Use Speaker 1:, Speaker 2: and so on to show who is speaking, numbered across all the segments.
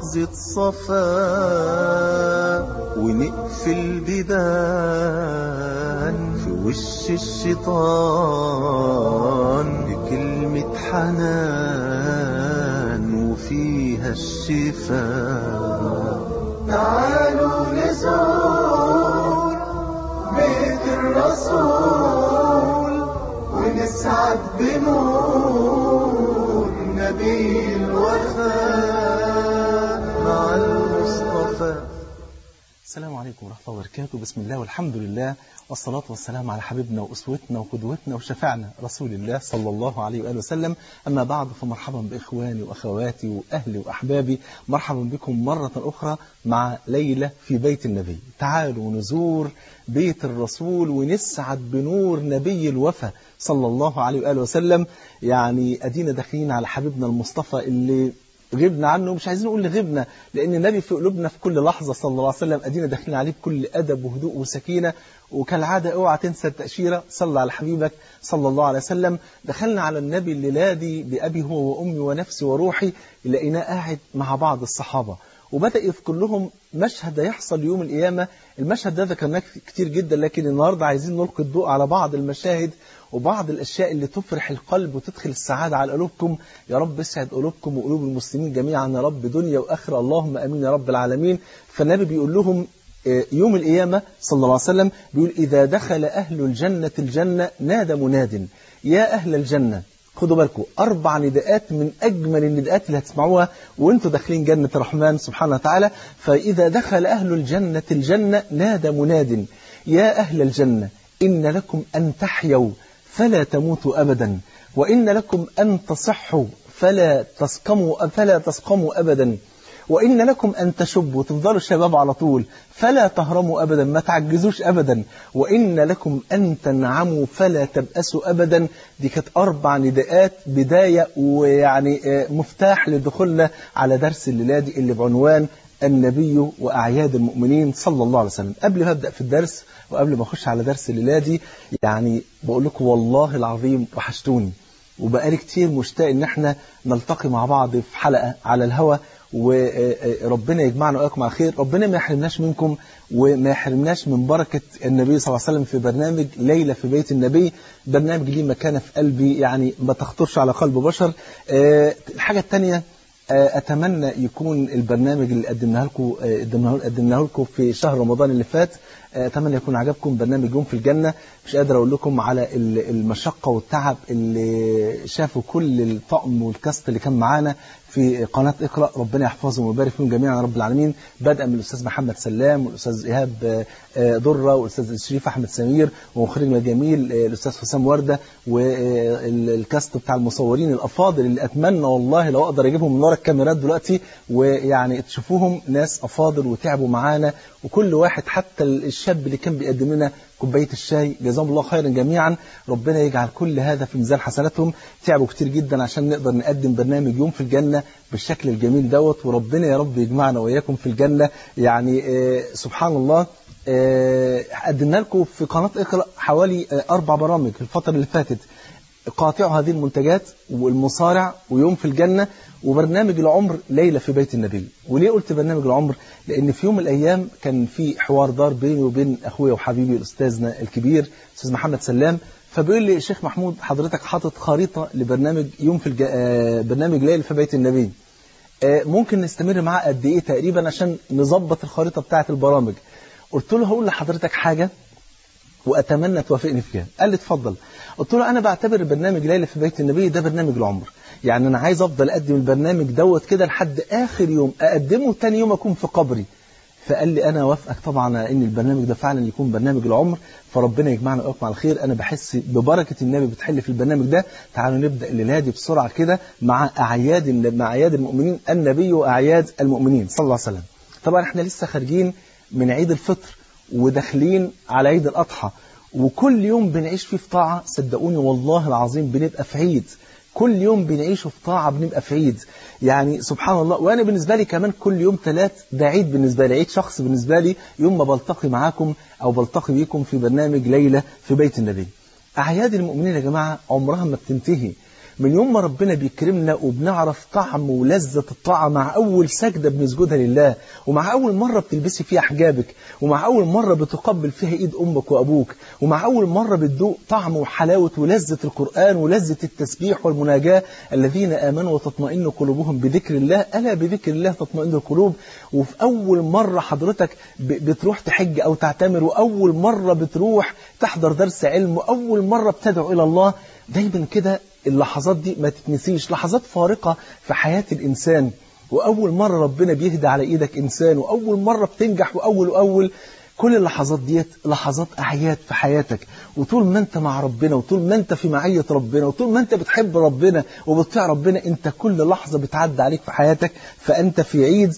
Speaker 1: لحظة صفاء ونقفل بيبان في وش الشيطان بكلمة حنان وفيها الشفاء
Speaker 2: تعالوا نزور بيت الرسول ونسعد بنور نبي الوفاء
Speaker 1: مع المصطفى السلام عليكم ورحمة الله وبركاته بسم الله والحمد لله والصلاة والسلام على حبيبنا وأسوتنا وقدوتنا وشفعنا رسول الله صلى الله عليه وآله وسلم أما بعد فمرحبا بإخواني وأخواتي وأهلي وأحبابي مرحبا بكم مرة أخرى مع ليلة في بيت النبي تعالوا نزور بيت الرسول ونسعد بنور نبي الوفا صلى الله عليه وآله وسلم يعني أدينا داخلين على حبيبنا المصطفى اللي غبنا عنه مش عايزين نقول غبنا لأن النبي في قلوبنا في كل لحظة صلى الله عليه وسلم أدينا داخلين عليه بكل أدب وهدوء وسكينة وكالعادة اوعى تنسى التأشيرة صلى على حبيبك صلى الله عليه وسلم دخلنا على النبي الليلة دي بأبي هو وأمي ونفسي وروحي لقيناه قاعد مع بعض الصحابة وبدأ يذكر لهم مشهد يحصل يوم القيامة المشهد ده ذكرناه كتير جدا لكن النهاردة عايزين نلقي الضوء على بعض المشاهد وبعض الأشياء اللي تفرح القلب وتدخل السعادة على قلوبكم يا رب اسعد قلوبكم وقلوب المسلمين جميعا يا رب دنيا وآخرة اللهم أمين يا رب العالمين فالنبي بيقول لهم يوم القيامة صلى الله عليه وسلم بيقول إذا دخل أهل الجنة الجنة نادى مناد يا أهل الجنة خدوا بالكم أربع نداءات من أجمل النداءات اللي هتسمعوها وانتوا داخلين جنة الرحمن سبحانه وتعالى فإذا دخل أهل الجنة الجنة نادى مناد يا أهل الجنة إن لكم أن تحيوا فلا تموتوا أبدا وإن لكم أن تصحوا فلا تسقموا فلا تسقموا أبدا وإن لكم أن تشبوا تفضلوا الشباب على طول فلا تهرموا أبدا ما تعجزوش أبدا وإن لكم أن تنعموا فلا تبأسوا أبدا دي كانت أربع نداءات بداية ويعني مفتاح لدخولنا على درس الليلة دي اللي بعنوان النبي وأعياد المؤمنين صلى الله عليه وسلم قبل ما أبدأ في الدرس وقبل ما أخش على درس الليلة دي يعني بقول لكم والله العظيم وحشتوني وبقالي كتير مشتاق ان احنا نلتقي مع بعض في حلقة على الهوا وربنا يجمعنا وإياكم على خير ربنا ما يحرمناش منكم وما يحرمناش من بركة النبي صلى الله عليه وسلم في برنامج ليلة في بيت النبي برنامج ليه مكانة في قلبي يعني ما تخطرش على قلب بشر الحاجة الثانية أتمنى يكون البرنامج اللي قدمناه لكم قدمناه لكم في شهر رمضان اللي فات أتمنى يكون عجبكم برنامج يوم في الجنة مش قادر أقول لكم على المشقة والتعب اللي شافوا كل الطقم والكاست اللي كان معانا في قناة اقرأ ربنا يحفظهم ويبارك فيهم جميعا يا رب العالمين بدءا من الأستاذ محمد سلام والأستاذ إيهاب درة والأستاذ شريف أحمد سمير ومخرجنا الجميل الأستاذ حسام وردة والكاست بتاع المصورين الأفاضل اللي أتمنى والله لو أقدر أجيبهم من ورا الكاميرات دلوقتي ويعني تشوفوهم ناس أفاضل وتعبوا معانا وكل واحد حتى الشاب اللي كان بيقدم لنا كوباية الشاي جزاهم الله خيرا جميعا ربنا يجعل كل هذا في ميزان حسناتهم تعبوا كتير جدا عشان نقدر نقدم برنامج يوم في الجنة بالشكل الجميل دوت وربنا يا رب يجمعنا وإياكم في الجنة يعني آه سبحان الله آه قدمنا لكم في قناة اقرأ حوالي آه أربع برامج في الفترة اللي فاتت قاطعوا هذه المنتجات والمصارع ويوم في الجنة وبرنامج العمر ليلة في بيت النبي وليه قلت برنامج العمر لأن في يوم من الأيام كان في حوار دار بيني وبين أخويا وحبيبي الأستاذنا الكبير أستاذ محمد سلام فبيقول لي الشيخ محمود حضرتك حاطط خريطة لبرنامج يوم في الج... برنامج ليلة في بيت النبي ممكن نستمر معاه قد إيه تقريبا عشان نظبط الخريطة بتاعة البرامج قلت له هقول لحضرتك حاجة وأتمنى توافقني فيها قال لي اتفضل قلت له أنا بعتبر برنامج ليلة في بيت النبي ده برنامج العمر يعني أنا عايز أفضل أقدم البرنامج دوت كده لحد آخر يوم أقدمه تاني يوم أكون في قبري فقال لي أنا وافقك طبعا إن البرنامج ده فعلا يكون برنامج العمر فربنا يجمعنا وإياكم على الخير أنا بحس ببركة النبي بتحل في البرنامج ده تعالوا نبدأ الليلة دي بسرعة كده مع أعياد مع أعياد المؤمنين النبي وأعياد المؤمنين صلى الله عليه وسلم طبعا احنا لسه خارجين من عيد الفطر وداخلين على عيد الأضحى وكل يوم بنعيش فيه في طاعة صدقوني والله العظيم بنبقى في عيد كل يوم بنعيشه في طاعة بنبقى في عيد يعني سبحان الله وأنا بالنسبة لي كمان كل يوم ثلاث ده عيد بالنسبة لي عيد شخص بالنسبة لي يوم ما بلتقي معاكم أو بلتقي بيكم في برنامج ليلة في بيت النبي أعياد المؤمنين يا جماعة عمرها ما بتنتهي من يوم ما ربنا بيكرمنا وبنعرف طعم ولذة الطاعة مع أول سجدة بنسجدها لله ومع أول مرة بتلبسي فيها حجابك ومع أول مرة بتقبل فيها إيد أمك وأبوك ومع أول مرة بتدوق طعم وحلاوة ولذة القرآن ولذة التسبيح والمناجاة الذين آمنوا وتطمئن قلوبهم بذكر الله ألا بذكر الله تطمئن القلوب وفي أول مرة حضرتك بتروح تحج أو تعتمر وأول مرة بتروح تحضر درس علم وأول مرة بتدعو إلى الله دايما كده اللحظات دي ما تتنسيش لحظات فارقة في حياة الإنسان وأول مرة ربنا بيهدى على إيدك إنسان وأول مرة بتنجح وأول وأول كل اللحظات ديت لحظات أعياد في حياتك وطول ما أنت مع ربنا وطول ما أنت في معية ربنا وطول ما أنت بتحب ربنا وبتطيع ربنا أنت كل لحظة بتعدي عليك في حياتك فأنت في عيد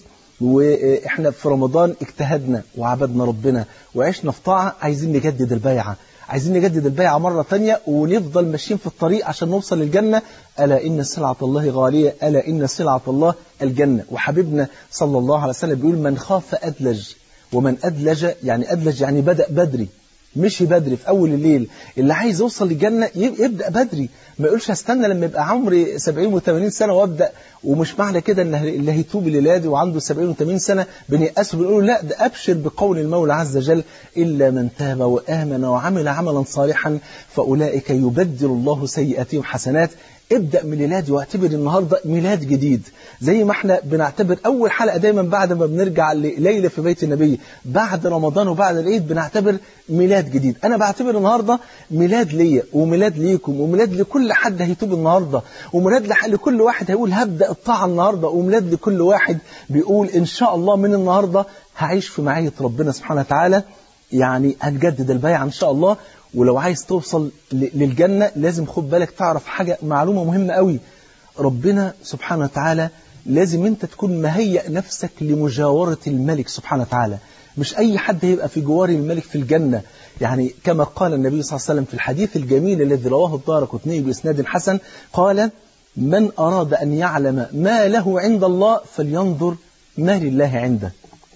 Speaker 1: وإحنا في رمضان اجتهدنا وعبدنا ربنا وعشنا في طاعة عايزين نجدد البيعة عايزين نجدد البيعة مرة تانية ونفضل ماشيين في الطريق عشان نوصل للجنة ألا إن سلعة الله غالية ألا إن سلعة الله الجنة وحبيبنا صلى الله عليه وسلم بيقول من خاف أدلج ومن أدلج يعني أدلج يعني بدأ بدري مشي بدري في أول الليل اللي عايز يوصل للجنة يبدأ بدري ما يقولش هستنى لما يبقى عمري 70 و80 سنة وابدأ ومش معنى كده ان اللي هيتوب للادي وعنده 70 و80 سنة بنيأسه بنقول لا ده أبشر بقول المولى عز وجل إلا من تاب وآمن وعمل عملا صالحا فأولئك يبدل الله سيئاتهم حسنات ابدأ من ميلادي واعتبر النهاردة ميلاد جديد زي ما احنا بنعتبر أول حلقة دايما بعد ما بنرجع لليلة في بيت النبي بعد رمضان وبعد العيد بنعتبر ميلاد جديد أنا بعتبر النهاردة ميلاد ليا وميلاد ليكم وميلاد لكل حد هيتوب النهاردة وميلاد لكل واحد هيقول هبدأ الطاعة النهاردة وميلاد لكل واحد بيقول إن شاء الله من النهاردة هعيش في معية ربنا سبحانه وتعالى يعني هنجدد البيعة إن شاء الله ولو عايز توصل للجنة لازم خد بالك تعرف حاجة معلومة مهمة قوي ربنا سبحانه وتعالى لازم انت تكون مهيئ نفسك لمجاورة الملك سبحانه وتعالى مش أي حد هيبقى في جوار الملك في الجنة يعني كما قال النبي صلى الله عليه وسلم في الحديث الجميل الذي رواه الدار قطني بإسناد حسن قال من أراد أن يعلم ما له عند الله فلينظر ما لله عنده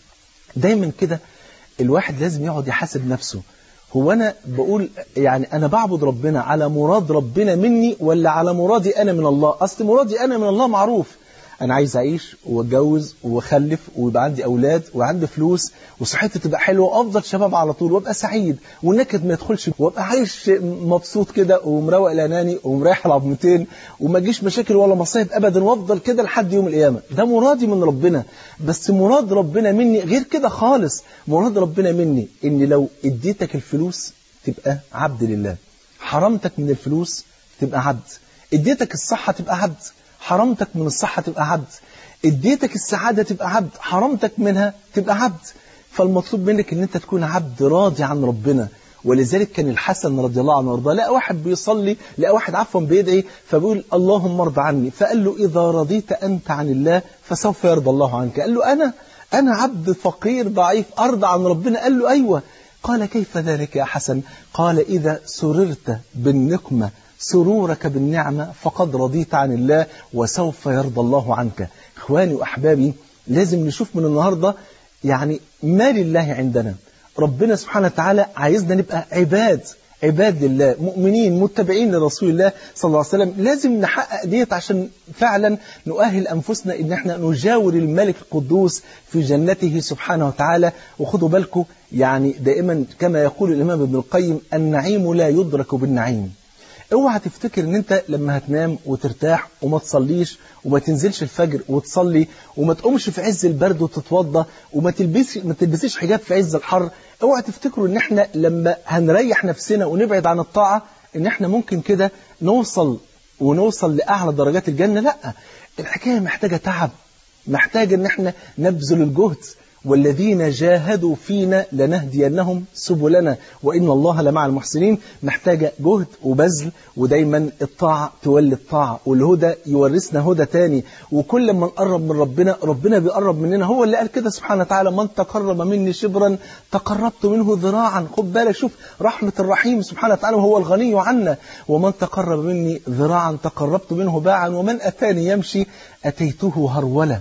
Speaker 1: دايما كده الواحد لازم يقعد يحاسب نفسه هو أنا بقول يعني أنا بعبد ربنا على مراد ربنا مني ولا على مرادي أنا من الله أصل مرادي أنا من الله معروف أنا عايز أعيش وأتجوز وأخلف ويبقى عندي أولاد وعندي فلوس وصحتي تبقى حلوة وأفضل شباب على طول وأبقى سعيد والنكد ما يدخلش وأبقى عايش مبسوط كده ومروق الأناني ومريح العظمتين وما تجيش مشاكل ولا مصايب أبدا وأفضل كده لحد يوم القيامة ده مرادي من ربنا بس مراد ربنا مني غير كده خالص مراد ربنا مني إن لو اديتك الفلوس تبقى عبد لله حرمتك من الفلوس تبقى عبد اديتك الصحة تبقى عبد حرمتك من الصحة تبقى عبد اديتك السعادة تبقى عبد حرمتك منها تبقى عبد فالمطلوب منك ان انت تكون عبد راضي عن ربنا ولذلك كان الحسن رضي الله عنه وارضاه لقى واحد بيصلي لقى واحد عفوا بيدعي فبيقول اللهم ارضى عني فقال له إذا رضيت أنت عن الله فسوف يرضى الله عنك قال له أنا أنا عبد فقير ضعيف أرضى عن ربنا قال له أيوة قال كيف ذلك يا حسن قال إذا سررت بالنقمة سرورك بالنعمة فقد رضيت عن الله وسوف يرضى الله عنك إخواني وأحبابي لازم نشوف من النهاردة يعني ما لله عندنا ربنا سبحانه وتعالى عايزنا نبقى عباد عباد لله مؤمنين متبعين لرسول الله صلى الله عليه وسلم لازم نحقق ديت عشان فعلا نؤهل أنفسنا إن احنا نجاور الملك القدوس في جنته سبحانه وتعالى وخدوا بالكم يعني دائما كما يقول الإمام ابن القيم النعيم لا يدرك بالنعيم اوعى تفتكر ان انت لما هتنام وترتاح وما تصليش وما تنزلش الفجر وتصلي وما تقومش في عز البرد وتتوضى وما تلبسش ما تلبسيش حجاب في عز الحر اوعى تفتكروا ان احنا لما هنريح نفسنا ونبعد عن الطاعة ان احنا ممكن كده نوصل ونوصل لأعلى درجات الجنة لا الحكاية محتاجة تعب محتاجة ان احنا نبذل الجهد والذين جاهدوا فينا لنهدينهم سبلنا وإن الله لمع المحسنين محتاجة جهد وبذل ودايما الطاعة تولي الطاعة والهدى يورثنا هدى تاني وكل ما نقرب من ربنا ربنا بيقرب مننا هو اللي قال كده سبحانه وتعالى من تقرب مني شبرا تقربت منه ذراعا خد بالك شوف رحمة الرحيم سبحانه وتعالى وهو الغني عنا ومن تقرب مني ذراعا تقربت منه باعا ومن أتاني يمشي أتيته هرولة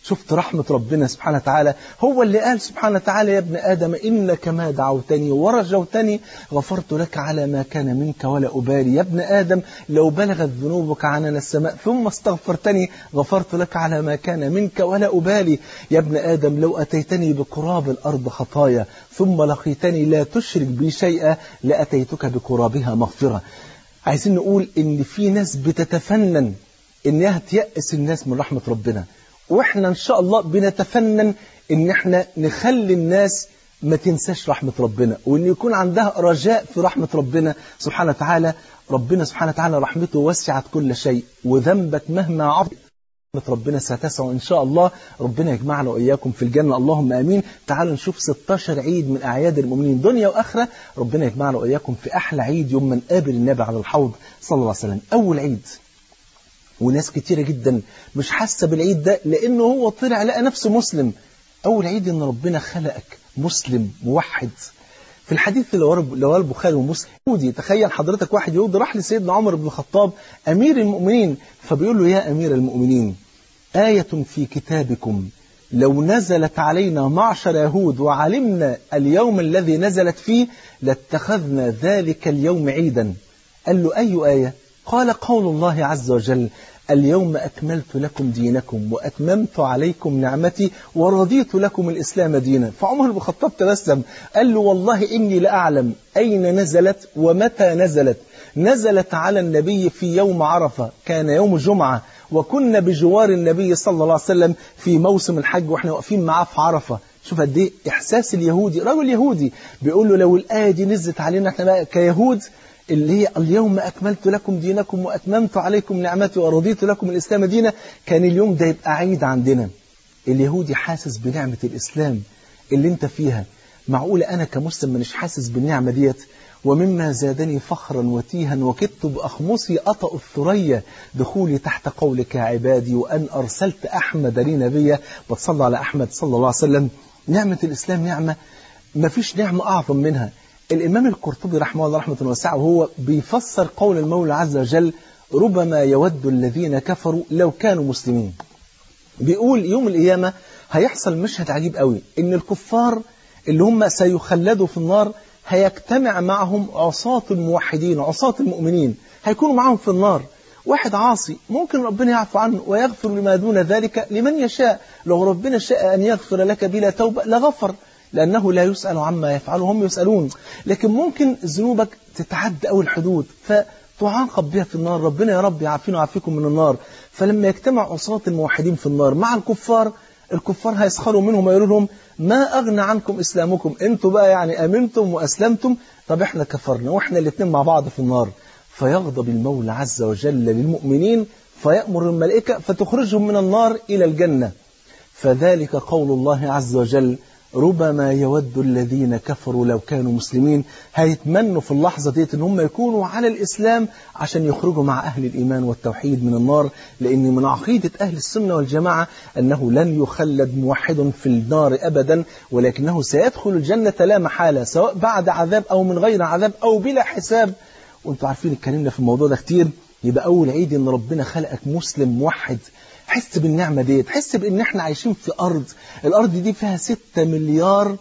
Speaker 1: شفت رحمة ربنا سبحانه وتعالى هو اللي قال سبحانه وتعالى يا ابن آدم إنك ما دعوتني ورجوتني غفرت لك على ما كان منك ولا أبالي يا ابن آدم لو بلغت ذنوبك عنان السماء ثم استغفرتني غفرت لك على ما كان منك ولا أبالي يا ابن آدم لو أتيتني بقراب الأرض خطايا ثم لقيتني لا تشرك بي شيئا لأتيتك بقرابها مغفرة عايزين نقول إن في ناس بتتفنن إنها تيأس الناس من رحمة ربنا واحنا ان شاء الله بنتفنن ان احنا نخلي الناس ما تنساش رحمة ربنا وان يكون عندها رجاء في رحمة ربنا سبحانه وتعالى ربنا سبحانه وتعالى رحمته وسعت كل شيء وذنبك مهما عظم رحمة ربنا ستسع إن شاء الله ربنا يجمعنا وإياكم في الجنة اللهم آمين تعالوا نشوف 16 عيد من أعياد المؤمنين دنيا وآخرة ربنا يجمعنا وإياكم في أحلى عيد يوم من قابل النبي على الحوض صلى الله عليه وسلم أول عيد وناس كتيرة جدا مش حاسة بالعيد ده لأنه هو طلع لقى نفسه مسلم أول عيد إن ربنا خلقك مسلم موحد في الحديث اللي رواه البخاري ومسلم يهودي تخيل حضرتك واحد يهودي راح لسيدنا عمر بن الخطاب أمير المؤمنين فبيقول له يا أمير المؤمنين آية في كتابكم لو نزلت علينا معشر يهود وعلمنا اليوم الذي نزلت فيه لاتخذنا ذلك اليوم عيدا قال له أي آية قال قول الله عز وجل اليوم أكملت لكم دينكم وأتممت عليكم نعمتي ورضيت لكم الإسلام دينا فعمر بن الخطاب تبسم قال له والله إني لأعلم أين نزلت ومتى نزلت نزلت على النبي في يوم عرفة كان يوم جمعة وكنا بجوار النبي صلى الله عليه وسلم في موسم الحج واحنا واقفين معاه في عرفة شوف قد ايه احساس اليهودي رجل يهودي بيقول له لو الايه دي نزلت علينا احنا بقى كيهود اللي هي اليوم أكملت لكم دينكم وأتممت عليكم نعمتي ورضيت لكم الإسلام دينا كان اليوم ده يبقى عيد عندنا اليهودي حاسس بنعمة الإسلام اللي انت فيها معقولة أنا كمسلم مش حاسس بالنعمة ديت ومما زادني فخرا وتيها وكدت بأخمصي أطأ الثريا دخولي تحت قولك يا عبادي وأن أرسلت أحمد لي نبيا بتصلى على أحمد صلى الله عليه وسلم نعمة الإسلام نعمة ما فيش نعمة أعظم منها الإمام القرطبي رحمه الله رحمة واسعة وهو بيفسر قول المولى عز وجل ربما يود الذين كفروا لو كانوا مسلمين بيقول يوم القيامة هيحصل مشهد عجيب قوي إن الكفار اللي هم سيخلدوا في النار هيجتمع معهم عصاة الموحدين عصاة المؤمنين هيكونوا معهم في النار واحد عاصي ممكن ربنا يعفو عنه ويغفر لما دون ذلك لمن يشاء لو ربنا شاء أن يغفر لك بلا توبة لغفر لأنه لا يسأل عما يفعل هم يسألون لكن ممكن ذنوبك تتعدى أول الحدود فتعاقب بها في النار ربنا يا رب يعافينا ويعافيكم من النار فلما يجتمع عصاة الموحدين في النار مع الكفار الكفار هيسخروا منهم ويقولوا لهم ما أغنى عنكم إسلامكم أنتوا بقى يعني أمنتم وأسلمتم طب إحنا كفرنا وإحنا الاثنين مع بعض في النار فيغضب المولى عز وجل للمؤمنين فيأمر الملائكة فتخرجهم من النار إلى الجنة فذلك قول الله عز وجل ربما يود الذين كفروا لو كانوا مسلمين هيتمنوا في اللحظة ديت ان هم يكونوا على الإسلام عشان يخرجوا مع أهل الإيمان والتوحيد من النار لأن من عقيدة أهل السنة والجماعة أنه لن يخلد موحد في النار أبدا ولكنه سيدخل الجنة لا محالة سواء بعد عذاب أو من غير عذاب أو بلا حساب وانتوا عارفين اتكلمنا في الموضوع ده كتير يبقى أول عيد إن ربنا خلقك مسلم موحد حس بالنعمة ديت حس بإن احنا عايشين في أرض الأرض دي فيها 6 مليار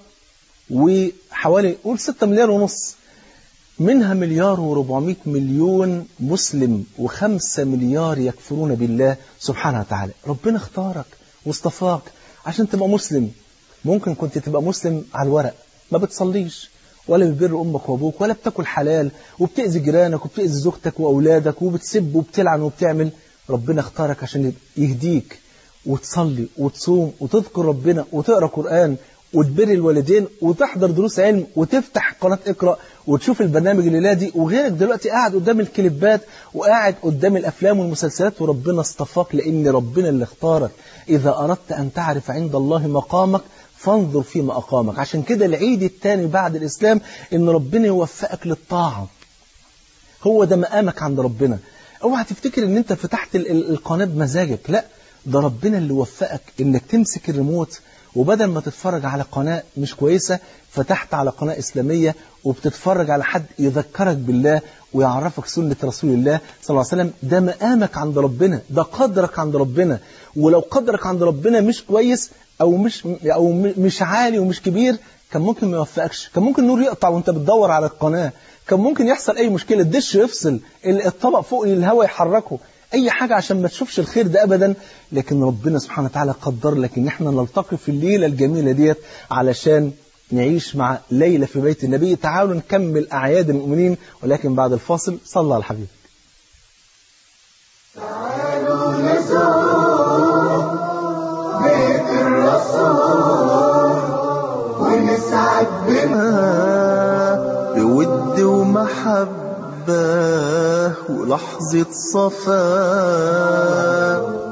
Speaker 1: وحوالي قول 6 مليار ونص منها مليار و400 مليون مسلم و5 مليار يكفرون بالله سبحانه وتعالى ربنا اختارك واصطفاك عشان تبقى مسلم ممكن كنت تبقى مسلم على الورق ما بتصليش ولا بتبر امك وابوك ولا بتاكل حلال وبتاذي جيرانك وبتاذي زوجتك واولادك وبتسب وبتلعن وبتعمل ربنا اختارك عشان يهديك وتصلي وتصوم وتذكر ربنا وتقرا قران وتبر الوالدين وتحضر دروس علم وتفتح قناه اقرا وتشوف البرنامج الليله دي وغيرك دلوقتي قاعد قدام الكليبات وقاعد قدام الافلام والمسلسلات وربنا اصطفاك لان ربنا اللي اختارك اذا اردت ان تعرف عند الله مقامك فانظر فيما أقامك عشان كده العيد الثاني بعد الإسلام إن ربنا يوفقك للطاعة هو ده مقامك عند ربنا اوعى تفتكر ان انت فتحت القناة بمزاجك لا ده ربنا اللي وفقك انك تمسك الريموت وبدل ما تتفرج على قناة مش كويسة فتحت على قناة إسلامية وبتتفرج على حد يذكرك بالله ويعرفك سنة رسول الله صلى الله عليه وسلم ده مقامك عند ربنا ده قدرك عند ربنا ولو قدرك عند ربنا مش كويس أو مش أو مش عالي ومش كبير كان ممكن ما يوفقكش كان ممكن النور يقطع وانت بتدور على القناة كان ممكن يحصل أي مشكلة الدش يفصل الطبق فوق الهواء يحركه أي حاجة عشان ما تشوفش الخير ده أبدا لكن ربنا سبحانه وتعالى قدر لك إن احنا نلتقي في الليلة الجميلة ديت علشان نعيش مع ليلة في بيت النبي تعالوا نكمل أعياد المؤمنين ولكن بعد الفاصل صلى على الحبيب
Speaker 2: تعالوا نزور بيت الرسول ونسعد بنا
Speaker 1: بود ومحبة ولحظة صفاء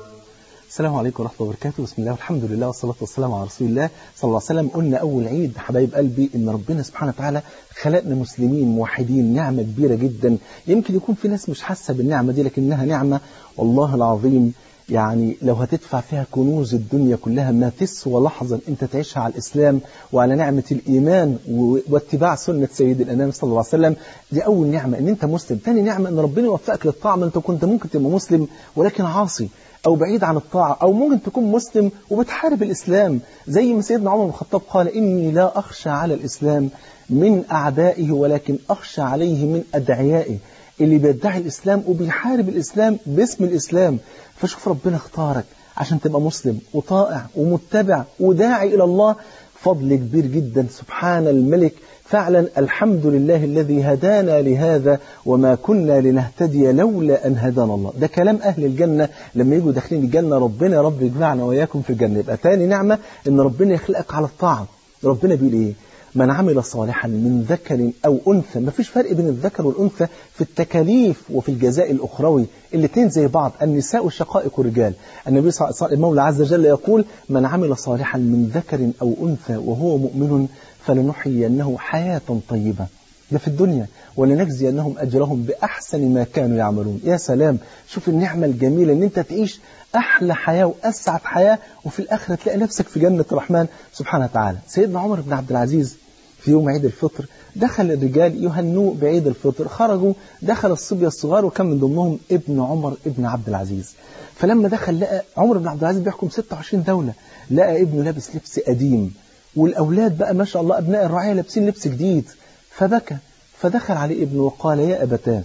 Speaker 1: السلام عليكم ورحمة الله وبركاته بسم الله والحمد لله والصلاة والسلام على رسول الله صلى الله عليه وسلم قلنا أول عيد حبايب قلبي إن ربنا سبحانه وتعالى خلقنا مسلمين موحدين نعمة كبيرة جدا يمكن يكون في ناس مش حاسة بالنعمة دي لكنها نعمة والله العظيم يعني لو هتدفع فيها كنوز الدنيا كلها ما تسوى لحظة أنت تعيشها على الإسلام وعلى نعمة الإيمان واتباع سنة سيد الأنام صلى الله عليه وسلم دي أول نعمة أن أنت مسلم ثاني نعمة أن ربنا يوفقك للطاعة أنت كنت ممكن تبقى مسلم ولكن عاصي أو بعيد عن الطاعة أو ممكن تكون مسلم وبتحارب الإسلام زي ما سيدنا عمر بن الخطاب قال إني لا أخشى على الإسلام من أعدائه ولكن أخشى عليه من أدعيائه اللي بيدعي الإسلام وبيحارب الإسلام باسم الإسلام فشوف ربنا اختارك عشان تبقى مسلم وطائع ومتبع وداعي إلى الله فضل كبير جدا سبحان الملك فعلا الحمد لله الذي هدانا لهذا وما كنا لنهتدي لولا أن هدانا الله ده كلام أهل الجنة لما يجوا داخلين الجنة ربنا يا رب يجمعنا وإياكم في الجنة يبقى تاني نعمة إن ربنا يخلقك على الطاعة ربنا بيقول إيه من عمل صالحا من ذكر أو أنثى ما فيش فرق بين الذكر والأنثى في التكاليف وفي الجزاء الأخروي الاثنين زي بعض النساء شقائق الرجال النبي صلى الله عليه وسلم المولى عز وجل يقول من عمل صالحا من ذكر أو أنثى وهو مؤمن فلنحيينه حياة طيبة ده في الدنيا ولنجزينهم أجرهم بأحسن ما كانوا يعملون يا سلام شوف النعمة الجميلة ان انت تعيش أحلى حياة وأسعد حياة وفي الآخرة تلاقي نفسك في جنة الرحمن سبحانه وتعالى سيدنا عمر بن عبد العزيز في يوم عيد الفطر دخل الرجال يهنوه بعيد الفطر خرجوا دخل الصبية الصغار وكان من ضمنهم ابن عمر ابن عبد العزيز فلما دخل لقى عمر بن عبد العزيز بيحكم 26 دولة لقى ابنه لابس لبس قديم والأولاد بقى ما شاء الله أبناء الرعاية لابسين لبس جديد فبكى فدخل عليه ابنه وقال يا أبتاه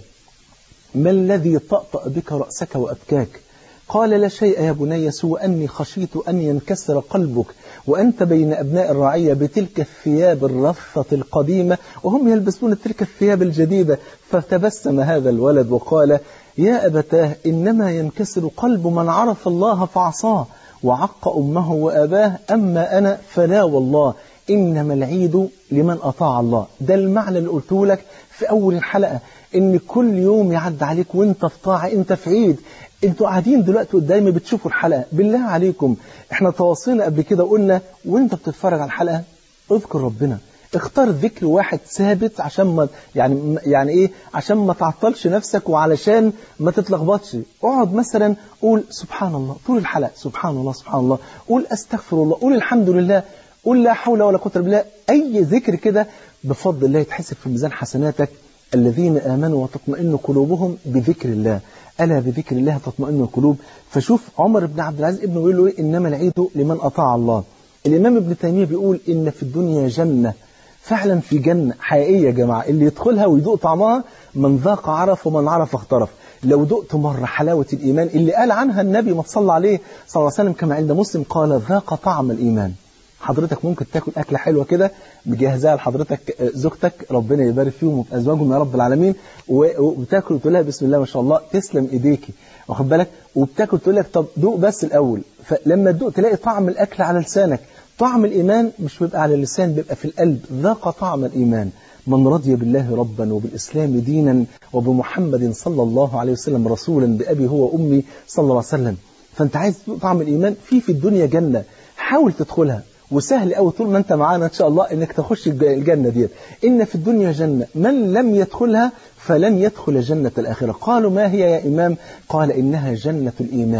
Speaker 1: ما الذي طأطأ بك رأسك وأبكاك قال لا شيء يا بني سوى أني خشيت أن ينكسر قلبك وأنت بين أبناء الرعية بتلك الثياب الرفة القديمة وهم يلبسون تلك الثياب الجديدة فتبسم هذا الولد وقال يا أبتاه إنما ينكسر قلب من عرف الله فعصاه وعق أمه وأباه أما أنا فلا والله إنما العيد لمن أطاع الله ده المعنى اللي قلته لك في أول الحلقة إن كل يوم يعد عليك وانت في طاعة انت في عيد انتوا قاعدين دلوقتي قدامي بتشوفوا الحلقة بالله عليكم احنا تواصلنا قبل كده وقلنا وانت بتتفرج على الحلقة اذكر ربنا اختار ذكر واحد ثابت عشان ما يعني يعني ايه عشان ما تعطلش نفسك وعلشان ما تتلخبطش اقعد مثلا قول سبحان الله طول الحلقة سبحان الله سبحان الله قول استغفر الله قول الحمد لله قول لا حول ولا قوة الا بالله اي ذكر كده بفضل الله يتحسب في ميزان حسناتك الذين آمنوا وتطمئن قلوبهم بذكر الله ألا بذكر الله تطمئن القلوب فشوف عمر بن عبد العزيز ابنه بيقول له إيه إنما العيد لمن أطاع الله الإمام ابن تيمية بيقول إن في الدنيا جنة فعلا في جنة حقيقية يا جماعة اللي يدخلها ويدوق طعمها من ذاق عرف ومن عرف اخترف لو دقت مرة حلاوة الإيمان اللي قال عنها النبي ما صلى عليه صلى الله عليه وسلم كما عند مسلم قال ذاق طعم الإيمان حضرتك ممكن تاكل أكلة حلوة كده مجهزاها لحضرتك زوجتك ربنا يبارك فيهم وفي أزواجهم يا رب العالمين وبتاكل وتقول لها بسم الله ما شاء الله تسلم إيديكي واخد بالك وبتاكل تقول لك طب دوق بس الأول فلما تدوق تلاقي طعم الأكل على لسانك طعم الإيمان مش بيبقى على اللسان بيبقى في القلب ذاق طعم الإيمان من رضي بالله ربا وبالإسلام دينا وبمحمد صلى الله عليه وسلم رسولا بأبي هو أمي صلى الله عليه وسلم فأنت عايز تدوق طعم الإيمان في في الدنيا جنة حاول تدخلها وسهل قوي طول ما انت معانا ان شاء الله انك تخش الجنة ديت ان في الدنيا جنة من لم يدخلها فلن يدخل جنة الآخرة قالوا ما هي يا إمام قال إنها جنة الإيمان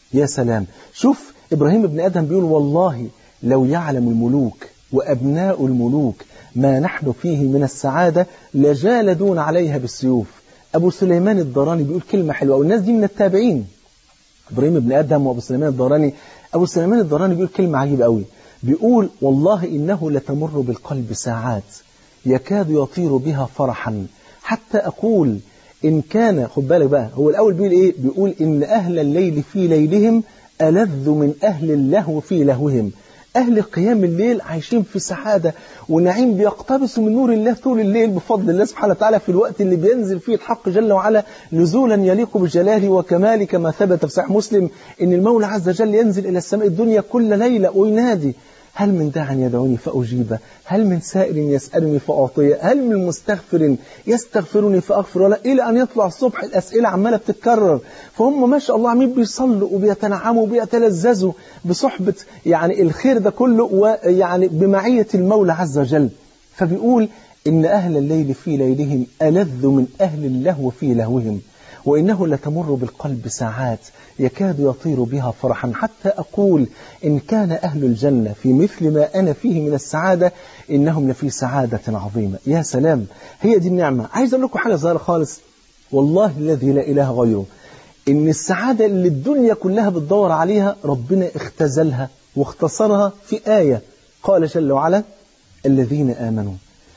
Speaker 1: يا سلام شوف إبراهيم ابن آدم بيقول والله لو يعلم الملوك وأبناء الملوك ما نحن فيه من السعادة لجالدون عليها بالسيوف أبو سليمان الدراني بيقول كلمة حلوة والناس دي من التابعين إبراهيم بن آدم وأبو سليمان الدراني أبو سليمان الدراني بيقول كلمة عجيبة قوي بيقول والله إنه لتمر بالقلب ساعات يكاد يطير بها فرحا حتى أقول إن كان خد بالك بقى هو الأول بيقول إيه بيقول إن أهل الليل في ليلهم ألذ من أهل اللهو في لهوهم أهل قيام الليل عايشين في سعادة ونعيم بيقتبسوا من نور الله طول الليل بفضل الله سبحانه وتعالى في الوقت اللي بينزل فيه الحق جل وعلا نزولا يليق بجلاله وكماله كما ثبت في صحيح مسلم إن المولى عز وجل ينزل إلى السماء الدنيا كل ليلة وينادي هل من داع يدعوني فأجيبه هل من سائل يسألني فأعطيه هل من مستغفر يستغفرني فأغفر له إلى أن يطلع الصبح الأسئلة عمالة بتتكرر فهم ما شاء الله عمين بيصلوا وبيتنعموا وبيتلذذوا بصحبة يعني الخير ده كله ويعني بمعية المولى عز وجل فبيقول إن أهل الليل في ليلهم ألذ من أهل اللهو في لهوهم وإنه لتمر بالقلب ساعات يكاد يطير بها فرحا حتى أقول إن كان أهل الجنة في مثل ما أنا فيه من السعادة إنهم لفي سعادة عظيمة يا سلام هي دي النعمة عايز أقول لكم حاجة صغيرة خالص والله الذي لا إله غيره إن السعادة اللي الدنيا كلها بتدور عليها ربنا اختزلها واختصرها في آية قال جل وعلا الذين آمنوا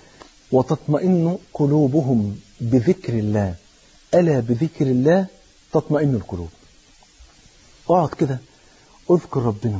Speaker 1: وتطمئن قلوبهم بذكر الله ألا بذكر الله تطمئن القلوب اقعد كده اذكر ربنا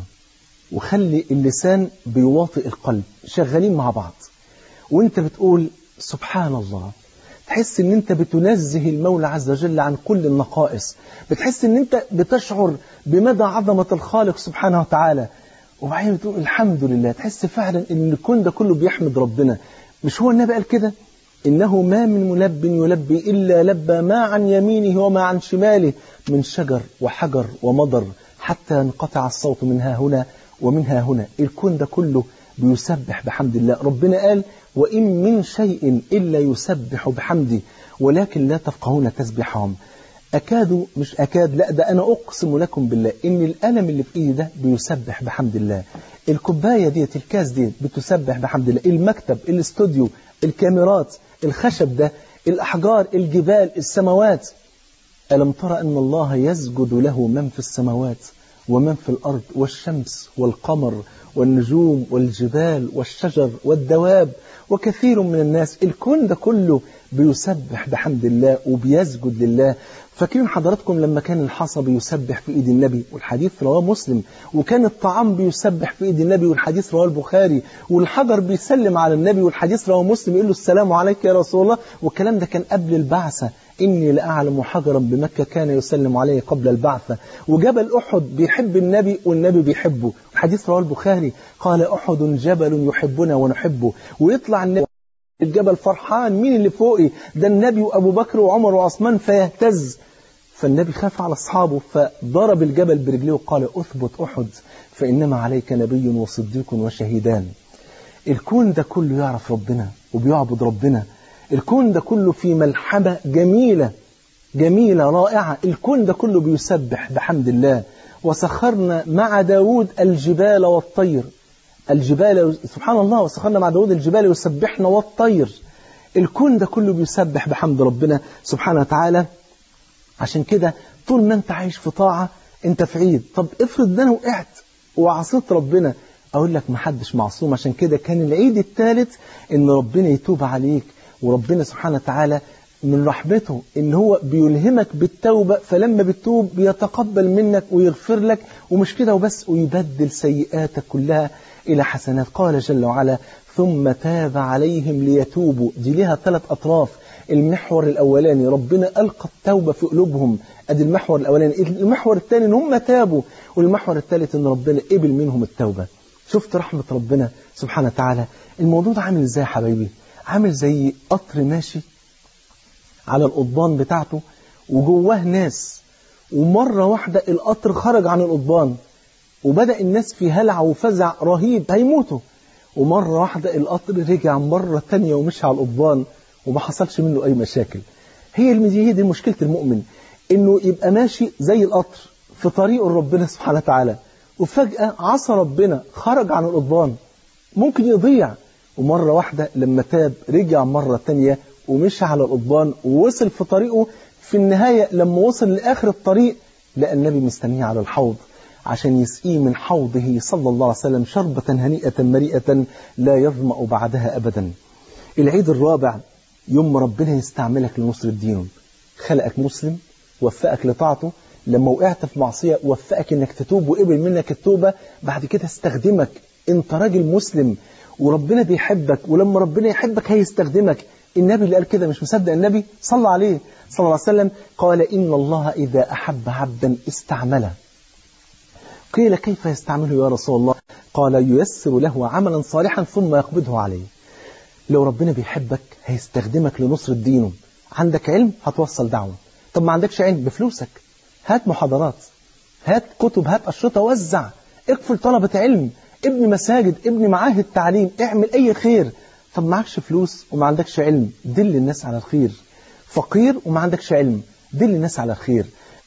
Speaker 1: وخلي اللسان بيواطئ القلب شغالين مع بعض وانت بتقول سبحان الله تحس ان انت بتنزه المولى عز وجل عن كل النقائص بتحس ان انت بتشعر بمدى عظمة الخالق سبحانه وتعالى وبعدين بتقول الحمد لله تحس فعلا ان الكون ده كله بيحمد ربنا مش هو النبي قال كده إنه ما من ملب يلبي إلا لبى ما عن يمينه وما عن شماله من شجر وحجر ومضر حتى انقطع الصوت منها هنا ومنها هنا الكون ده كله بيسبح بحمد الله ربنا قال وإن من شيء إلا يسبح بحمده ولكن لا تفقهون تسبحهم أكاد مش أكاد لا ده أنا أقسم لكم بالله إن الألم اللي في إيدي ده بيسبح بحمد الله الكوباية ديت الكاس ديت بتسبح بحمد الله المكتب الاستوديو الكاميرات الخشب ده الأحجار الجبال السماوات ألم ترى أن الله يسجد له من في السماوات ومن في الأرض والشمس والقمر والنجوم والجبال والشجر والدواب وكثير من الناس الكون ده كله بيسبح بحمد الله وبيسجد لله فاكرين حضراتكم لما كان الحصى بيسبح في ايد النبي والحديث رواه مسلم وكان الطعام بيسبح في ايد النبي والحديث رواه البخاري والحجر بيسلم على النبي والحديث رواه مسلم يقول له السلام عليك يا رسول الله والكلام ده كان قبل البعثه إني لأعلم حجرا بمكة كان يسلم عليه قبل البعثة وجبل أحد بيحب النبي والنبي بيحبه الحديث رواه البخاري قال أحد جبل يحبنا ونحبه ويطلع النبي الجبل فرحان مين اللي فوقي ده النبي وأبو بكر وعمر وعثمان فيهتز فالنبي خاف على أصحابه فضرب الجبل برجليه وقال أثبت أحد فإنما عليك نبي وصديق وشهيدان الكون ده كله يعرف ربنا وبيعبد ربنا الكون ده كله في ملحمة جميلة جميلة رائعة الكون ده كله بيسبح بحمد الله وسخرنا مع داود الجبال والطير الجبال سبحان الله وسخرنا مع داود الجبال يسبحنا والطير الكون ده كله بيسبح بحمد ربنا سبحانه وتعالى عشان كده طول ما انت عايش في طاعة انت في عيد طب افرض ده انا وقعت وعصيت ربنا اقول لك محدش معصوم عشان كده كان العيد الثالث ان ربنا يتوب عليك وربنا سبحانه وتعالى من رحمته ان هو بيلهمك بالتوبة فلما بتتوب بيتقبل منك ويغفر لك ومش كده وبس ويبدل سيئاتك كلها إلى حسنات قال جل وعلا ثم تاب عليهم ليتوبوا دي ليها ثلاث أطراف المحور الأولاني ربنا ألقى التوبة في قلوبهم أدي المحور الأولاني المحور الثاني إن هم تابوا والمحور الثالث إن ربنا قبل منهم التوبة شفت رحمة ربنا سبحانه وتعالى الموضوع ده عامل إزاي يا حبايبي عامل زي قطر ماشي على القضبان بتاعته وجواه ناس ومرة واحدة القطر خرج عن القضبان وبدأ الناس في هلع وفزع رهيب هيموتوا ومرة واحدة القطر رجع مرة تانية ومشي على القضبان وما حصلش منه أي مشاكل هي هي دي مشكلة المؤمن إنه يبقى ماشي زي القطر في طريق ربنا سبحانه وتعالى وفجأة عصى ربنا خرج عن القضبان ممكن يضيع ومرة واحدة لما تاب رجع مرة تانية ومشى على القضبان ووصل في طريقه في النهاية لما وصل لآخر الطريق لقى النبي مستنيه على الحوض عشان يسقيه من حوضه صلى الله عليه وسلم شربة هنيئة مريئة لا يظمأ بعدها أبدا العيد الرابع يوم ربنا يستعملك لنصر الدين خلقك مسلم وفقك لطاعته لما وقعت في معصية وفقك انك تتوب وقبل منك التوبة بعد كده استخدمك انت راجل مسلم وربنا بيحبك ولما ربنا يحبك هيستخدمك النبي اللي قال كده مش مصدق النبي صلى عليه صلى الله عليه وسلم قال إن الله إذا أحب عبدا استعمله قيل كيف يستعمله يا رسول الله قال ييسر له عملا صالحا ثم يقبضه عليه لو ربنا بيحبك هيستخدمك لنصر دينه عندك علم هتوصل دعوة طب ما عندكش علم بفلوسك هات محاضرات هات كتب هات أشرطة وزع اقفل طلبة علم ابني مساجد ابني معاهد تعليم اعمل أي خير طب معكش فلوس وما عندكش علم دل الناس على الخير فقير وما عندكش علم دل الناس على الخير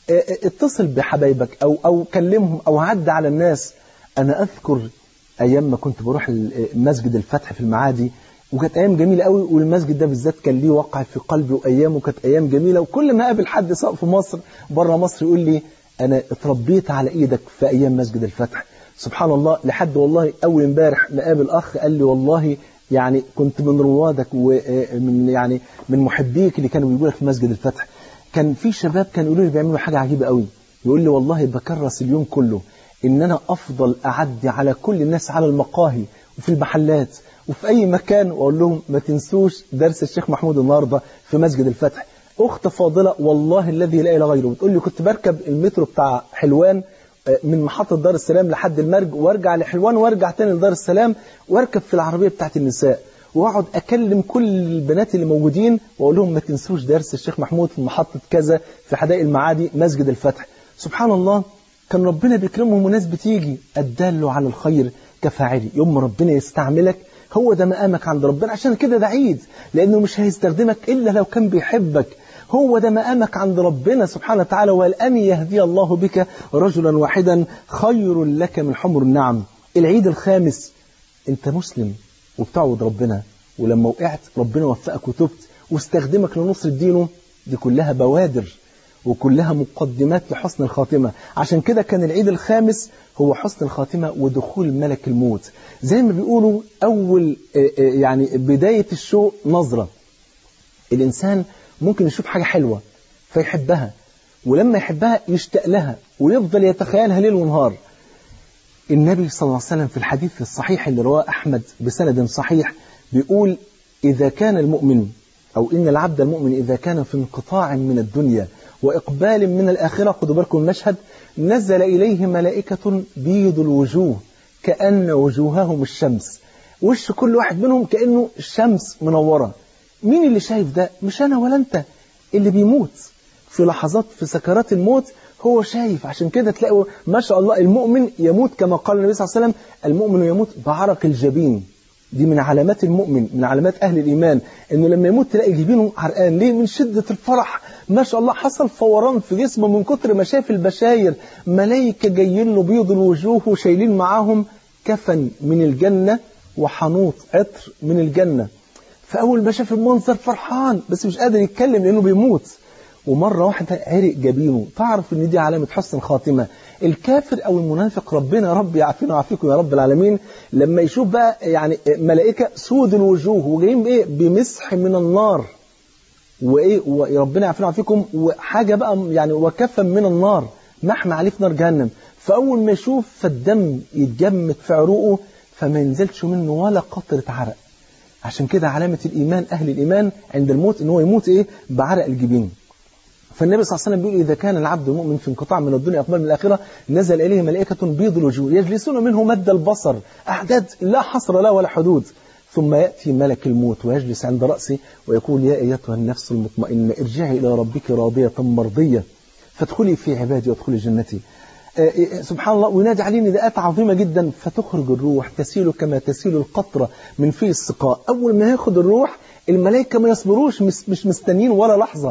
Speaker 1: اتصل بحبايبك أو, أو كلمهم أو عد على الناس أنا أذكر أيام ما كنت بروح مسجد الفتح في المعادي وكانت أيام جميلة قوي والمسجد ده بالذات كان ليه وقع في قلبي وأيام وكانت أيام جميلة وكل ما أقابل حد سواء في مصر بره مصر يقول لي أنا اتربيت على إيدك في أيام مسجد الفتح سبحان الله لحد والله أول امبارح مقابل أخ قال لي والله يعني كنت من روادك ومن يعني من محبيك اللي كانوا بيقولوا لك في مسجد الفتح كان في شباب كانوا يقولوا لي بيعملوا حاجة عجيبة قوي يقول لي والله بكرس اليوم كله ان انا افضل اعدي على كل الناس على المقاهي وفي المحلات وفي اي مكان واقول لهم ما تنسوش درس الشيخ محمود النهارده في مسجد الفتح اخت فاضله والله الذي لا اله غيره بتقول لي كنت بركب المترو بتاع حلوان من محطة دار السلام لحد المرج وارجع لحلوان وارجع تاني لدار السلام واركب في العربية بتاعت النساء واقعد اكلم كل البنات اللي موجودين واقول لهم ما تنسوش درس الشيخ محمود في محطة كذا في حدائق المعادي مسجد الفتح سبحان الله كان ربنا بيكرمهم وناس بتيجي الدال على الخير كفاعلي يوم ربنا يستعملك هو ده مقامك عند ربنا عشان كده ده عيد لانه مش هيستخدمك الا لو كان بيحبك هو ده مقامك عند ربنا سبحانه وتعالى والأن يهدي الله بك رجلا واحدا خير لك من حمر النعم العيد الخامس انت مسلم وبتعبد ربنا ولما وقعت ربنا وفقك وتبت واستخدمك لنصر دينه دي كلها بوادر وكلها مقدمات لحسن الخاتمة عشان كده كان العيد الخامس هو حسن الخاتمة ودخول ملك الموت زي ما بيقولوا أول يعني بداية الشوق نظرة الإنسان ممكن يشوف حاجة حلوة فيحبها ولما يحبها يشتاق لها ويفضل يتخيلها ليل ونهار النبي صلى الله عليه وسلم في الحديث الصحيح اللي رواه أحمد بسند صحيح بيقول إذا كان المؤمن أو إن العبد المؤمن إذا كان في انقطاع من الدنيا وإقبال من الآخرة خدوا بالكم المشهد نزل إليه ملائكة بيض الوجوه كأن وجوههم الشمس وش كل واحد منهم كأنه الشمس منورة مين اللي شايف ده مش أنا ولا أنت اللي بيموت في لحظات في سكرات الموت هو شايف عشان كده تلاقوا ما شاء الله المؤمن يموت كما قال النبي صلى الله عليه وسلم المؤمن يموت بعرق الجبين دي من علامات المؤمن من علامات أهل الإيمان إنه لما يموت تلاقي جبينه عرقان ليه من شدة الفرح ما شاء الله حصل فوران في جسمه من كتر ما شاف البشاير ملايكة جايين له بيض الوجوه وشايلين معاهم كفن من الجنة وحنوط عطر من الجنة فأول ما شاف المنظر فرحان بس مش قادر يتكلم لأنه بيموت ومرة واحدة عرق جبينه تعرف ان دي علامة حسن خاتمة الكافر او المنافق ربنا رب يعافينا ويعافيكم يا رب العالمين لما يشوف بقى يعني ملائكة سود الوجوه وجايين بايه بمسح من النار وايه وربنا يعافينا ويعافيكم وحاجة بقى يعني وكفا من النار محمى عليه في نار جهنم فاول ما يشوف فالدم يتجمد في عروقه فما ينزلش منه ولا قطرة عرق عشان كده علامة الإيمان أهل الإيمان عند الموت إن هو يموت إيه بعرق الجبين فالنبي صلى الله عليه وسلم بيقول إذا كان العبد المؤمن في انقطاع من الدنيا أقبل من الآخرة نزل إليه ملائكة بيض الوجوه يجلسون منه مد البصر أعداد لا حصر لا ولا حدود ثم يأتي ملك الموت ويجلس عند رأسه ويقول يا أيتها النفس المطمئنة ارجعي إلى ربك راضية مرضية فادخلي في عبادي وادخلي جنتي سبحان الله وينادي عليه نداءات عظيمة جدا فتخرج الروح تسيل كما تسيل القطرة من في السقاء أول ما ياخد الروح الملائكة ما يصبروش مش مستنيين ولا لحظة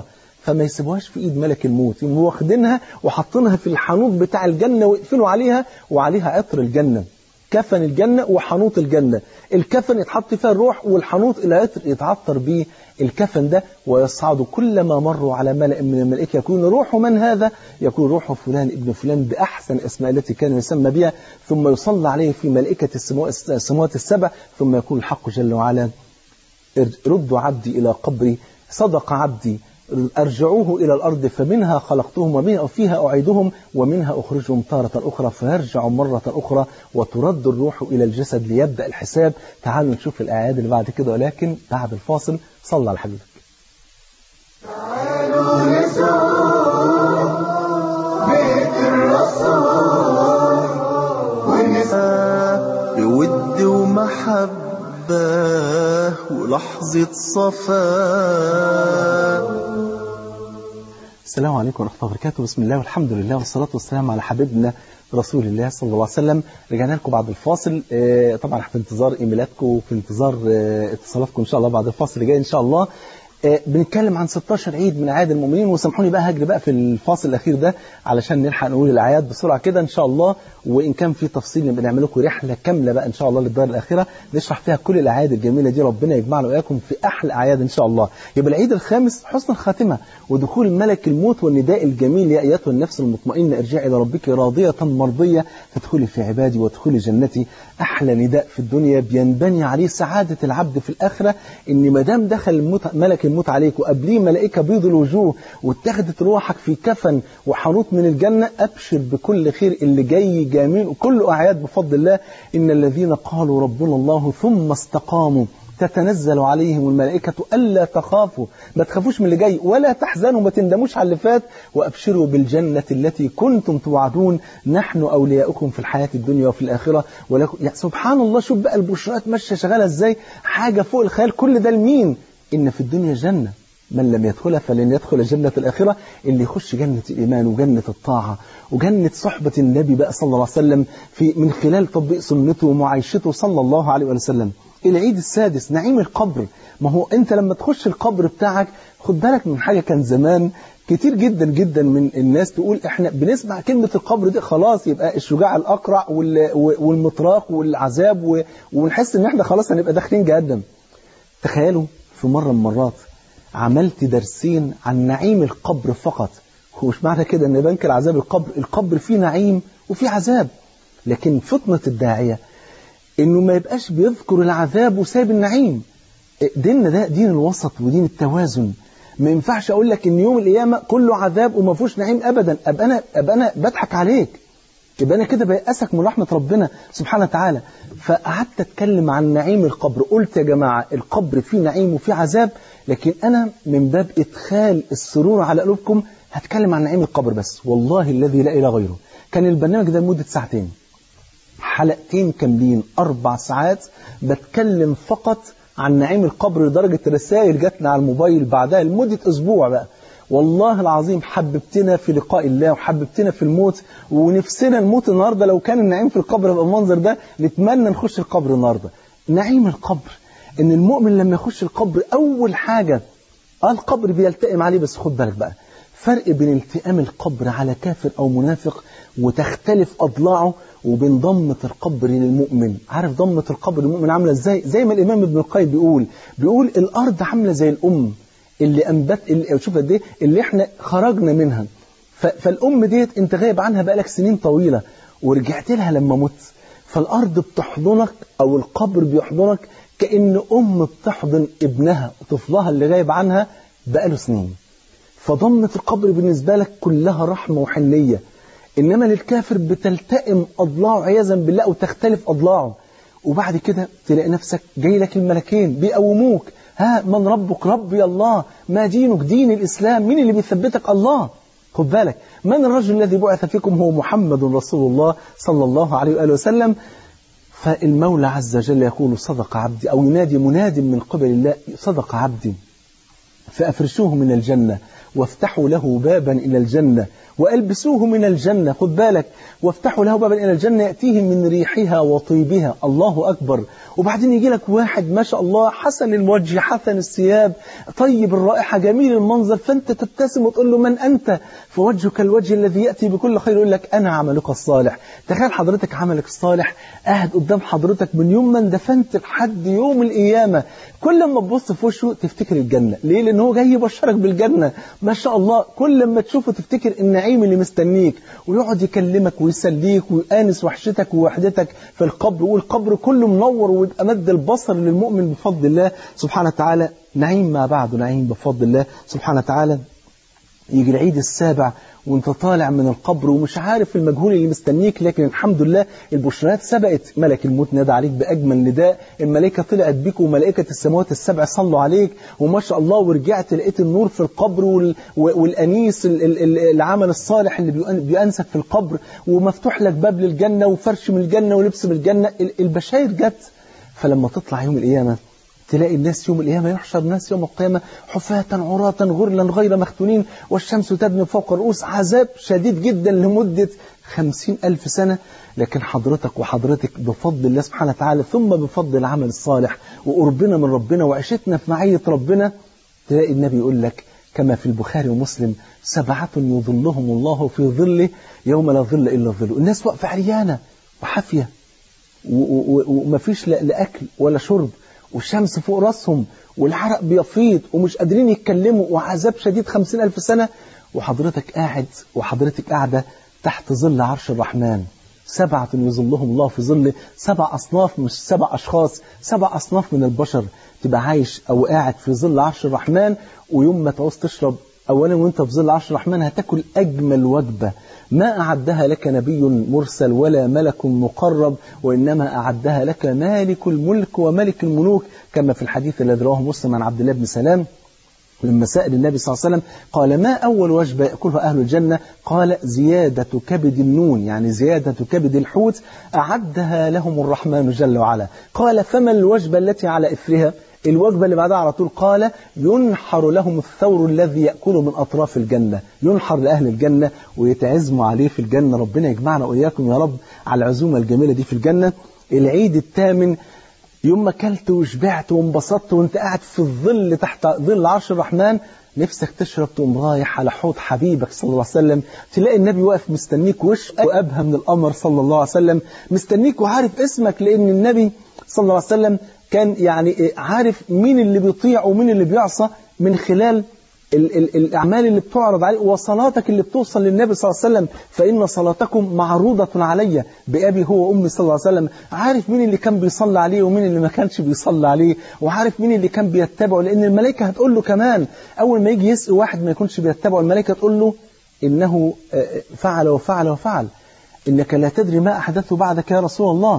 Speaker 1: فما يسيبوهاش في ايد ملك الموت يقوموا واخدينها وحاطينها في الحانوت بتاع الجنه ويقفلوا عليها وعليها عطر الجنه كفن الجنة وحنوط الجنة الكفن يتحط فيها الروح والحنوط العطر يتعطر به الكفن ده ويصعد كلما مروا على ملأ من الملائكة يكون روح من هذا يكون روح فلان ابن فلان بأحسن الأسماء التي كان يسمى بها ثم يصلى عليه في ملائكة السماوات السبع ثم يقول الحق جل وعلا ردوا عبدي إلى قبري صدق عبدي أرجعوه إلى الأرض فمنها خلقتهم ومنها فيها أعيدهم ومنها أخرجهم تارة أخرى فيرجع مرة أخرى وترد الروح إلى الجسد ليبدأ الحساب تعالوا نشوف الآيات اللي بعد كده ولكن بعد الفاصل صلى على حبيبك
Speaker 2: تعالوا نزور بيت الرسول ونسعى
Speaker 1: بود ومحبة ولحظة صفاء السلام عليكم ورحمة الله وبركاته بسم الله والحمد لله والصلاة والسلام على حبيبنا رسول الله صلى الله عليه وسلم رجعنا لكم بعد الفاصل آه، طبعا في انتظار ايميلاتكم وفي انتظار آه، اتصالاتكم ان شاء الله بعد الفاصل اللي جاي ان شاء الله آه، بنتكلم عن 16 عيد من اعياد المؤمنين وسامحوني بقى هجري بقى في الفاصل الاخير ده علشان نلحق نقول الاعياد بسرعه كده ان شاء الله وان كان في تفصيل نبقى نعمل لكم رحله كامله بقى ان شاء الله للدار الاخره نشرح فيها كل الاعياد الجميله دي ربنا يجمعنا واياكم في احلى اعياد ان شاء الله يبقى العيد الخامس حسن الخاتمه ودخول ملك الموت والنداء الجميل يا ايتها النفس المطمئنه ارجعي الى ربك راضيه مرضيه فادخلي في عبادي وادخلي جنتي احلى نداء في الدنيا بينبني عليه سعاده العبد في الاخره ان ما دام دخل الموت ملك الموت عليك وقبليه ملائكه بيض الوجوه واتخذت روحك في كفن وحنوط من الجنه ابشر بكل خير اللي جاي جميل وكل اعياد بفضل الله ان الذين قالوا ربنا الله ثم استقاموا تتنزل عليهم الملائكة ألا تخافوا ما تخافوش من اللي جاي ولا تحزنوا ما تندموش على اللي فات وأبشروا بالجنة التي كنتم توعدون نحن أولياؤكم في الحياة الدنيا وفي الآخرة ولكم يعني سبحان الله شوف بقى البشرات ماشية شغالة إزاي حاجة فوق الخيال كل ده لمين إن في الدنيا جنة من لم يدخلها فلن يدخل جنة الآخرة اللي يخش جنة الإيمان وجنة الطاعة وجنة صحبة النبي بقى صلى الله عليه وسلم في من خلال تطبيق سنته ومعايشته صلى الله عليه وسلم العيد السادس نعيم القبر ما هو انت لما تخش القبر بتاعك خد بالك من حاجة كان زمان كتير جدا جدا من الناس تقول احنا بنسمع كلمة القبر دي خلاص يبقى الشجاع الأقرع وال- والمطراق والعذاب و- ونحس ان احنا خلاص هنبقى داخلين جهنم تخيلوا في مرة من المرات عملت درسين عن نعيم القبر فقط هو مش معنى كده ان بنكر عذاب القبر القبر فيه نعيم وفيه عذاب لكن فطنة الداعية انه ما يبقاش بيذكر العذاب وسايب النعيم ديننا ده دين الوسط ودين التوازن ما ينفعش اقول لك ان يوم القيامه كله عذاب وما فيهوش نعيم ابدا ابقى انا ابقى انا بضحك عليك يبقى انا كده بيأسك من رحمه ربنا سبحانه وتعالى فقعدت اتكلم عن نعيم القبر قلت يا جماعه القبر فيه نعيم وفيه عذاب لكن انا من باب ادخال السرور على قلوبكم هتكلم عن نعيم القبر بس والله الذي لا اله غيره كان البرنامج ده لمده ساعتين حلقتين كاملين أربع ساعات بتكلم فقط عن نعيم القبر لدرجة رسائل جاتنا على الموبايل بعدها لمدة أسبوع بقى والله العظيم حببتنا في لقاء الله وحببتنا في الموت ونفسنا نموت النهاردة لو كان النعيم في القبر يبقى المنظر ده نتمنى نخش القبر النهاردة نعيم القبر إن المؤمن لما يخش القبر أول حاجة آه القبر بيلتئم عليه بس خد بالك بقى فرق بين التئام القبر على كافر أو منافق وتختلف أضلاعه وبين ضمة القبر للمؤمن عارف ضمة القبر للمؤمن عاملة ازاي زي ما الإمام ابن القيم بيقول بيقول الأرض عاملة زي الأم اللي أنبت اللي شوف قد ايه اللي احنا خرجنا منها ف- فالأم ديت انت غايب عنها بقالك سنين طويلة ورجعت لها لما مت فالأرض بتحضنك أو القبر بيحضنك كأن أم بتحضن ابنها طفلها اللي غايب عنها بقاله سنين فضمة القبر بالنسبة لك كلها رحمة وحنية إنما للكافر بتلتئم أضلاعه عياذا بالله وتختلف أضلاعه وبعد كده تلاقي نفسك جاي لك الملكين بيقوموك ها من ربك ربي الله ما دينك دين الإسلام مين اللي بيثبتك الله خد بالك من الرجل الذي بعث فيكم هو محمد رسول الله صلى الله عليه وآله وسلم فالمولى عز وجل يقول صدق عبدي أو ينادي مناد من قبل الله صدق عبدي فأفرشوه من الجنة وافتحوا له بابا إلى الجنة وألبسوه من الجنة خد بالك وافتحوا له بابا إلى الجنة يأتيه من ريحها وطيبها الله أكبر وبعدين يجي لك واحد ما شاء الله حسن الوجه حسن الثياب طيب الرائحة جميل المنظر فأنت تبتسم وتقول له من أنت فوجهك الوجه الذي يأتي بكل خير يقول لك أنا عملك الصالح تخيل حضرتك عملك الصالح قاعد قدام حضرتك من يوم ما اندفنت لحد يوم القيامة كل ما تبص في وشه تفتكر الجنة ليه لأن هو جاي يبشرك بالجنة ما شاء الله كل ما تشوفه تفتكر النعيم اللي مستنيك ويقعد يكلمك ويسليك ويآنس وحشتك ووحدتك في القبر والقبر كله منور ويبقى مد البصر للمؤمن بفضل الله سبحانه وتعالى نعيم ما بعده نعيم بفضل الله سبحانه وتعالى يجي العيد السابع وانت طالع من القبر ومش عارف المجهول اللي مستنيك لكن الحمد لله البشرات سبقت ملك الموت نادى عليك بأجمل نداء الملائكة طلعت بيك وملائكة السماوات السبع صلوا عليك وما شاء الله ورجعت لقيت النور في القبر وال... والأنيس ال- ال- ال- العمل الصالح اللي بيؤن- بيأنسك في القبر ومفتوح لك باب للجنة وفرش من الجنة ولبس من الجنة ال- البشاير جت فلما تطلع يوم القيامة تلاقي الناس يوم القيامة يحشر الناس يوم القيامة حفاة عراة غرلا غير مختونين والشمس تدني فوق الرؤوس عذاب شديد جدا لمدة خمسين ألف سنة لكن حضرتك وحضرتك بفضل الله سبحانه وتعالى ثم بفضل العمل الصالح وقربنا من ربنا وعيشتنا في معية ربنا تلاقي النبي يقول لك كما في البخاري ومسلم سبعة يظلهم الله في ظله يوم لا ظل إلا ظله الناس واقفة عريانة وحافية و- و- ومفيش لا لا أكل ولا شرب والشمس فوق راسهم والعرق بيفيض ومش قادرين يتكلموا وعذاب شديد خمسين ألف سنة وحضرتك قاعد وحضرتك قاعدة تحت ظل عرش الرحمن سبعة يظلهم الله في ظله سبع أصناف مش سبع أشخاص سبع أصناف من البشر تبقى عايش أو قاعد في ظل عرش الرحمن ويوم ما تعوز تشرب أولا وانت في ظل عرش الرحمن هتاكل أجمل وجبة ما أعدها لك نبي مرسل ولا ملك مقرب وإنما أعدها لك مالك الملك وملك الملوك كما في الحديث الذي رواه مسلم عن عبد الله بن سلام لما سأل النبي صلى الله عليه وسلم قال ما أول وجبة يأكلها أهل الجنة قال زيادة كبد النون يعني زيادة كبد الحوت أعدها لهم الرحمن جل وعلا قال فما الوجبة التي على إثرها الوجبة اللي بعدها على طول قال ينحر لهم الثور الذي يأكل من أطراف الجنة ينحر لأهل الجنة ويتعزموا عليه في الجنة ربنا يجمعنا وإياكم يا رب على العزومة الجميلة دي في الجنة العيد الثامن يوم ما اكلت وشبعت وانبسطت وانت قاعد في الظل تحت ظل عرش الرحمن نفسك تشرب تقوم رايح على حوض حبيبك صلى الله عليه وسلم تلاقي النبي واقف مستنيك وش وابهى من القمر صلى الله عليه وسلم مستنيك وعارف اسمك لان النبي صلى الله عليه وسلم كان يعني عارف مين اللي بيطيع ومين اللي بيعصى من خلال ال ال الأعمال اللي بتعرض عليه وصلاتك اللي بتوصل للنبي صلى الله عليه وسلم فإن صلاتكم معروضة علي بأبي هو وأمي صلى الله عليه وسلم عارف مين اللي كان بيصلي عليه ومين اللي ما كانش بيصلي عليه وعارف مين اللي كان بيتبعه لأن الملائكة هتقول له كمان أول ما يجي يسأل واحد ما يكونش بيتبعه الملائكة تقول له إنه فعل وفعل وفعل إنك لا تدري ما أحدثه بعدك يا رسول الله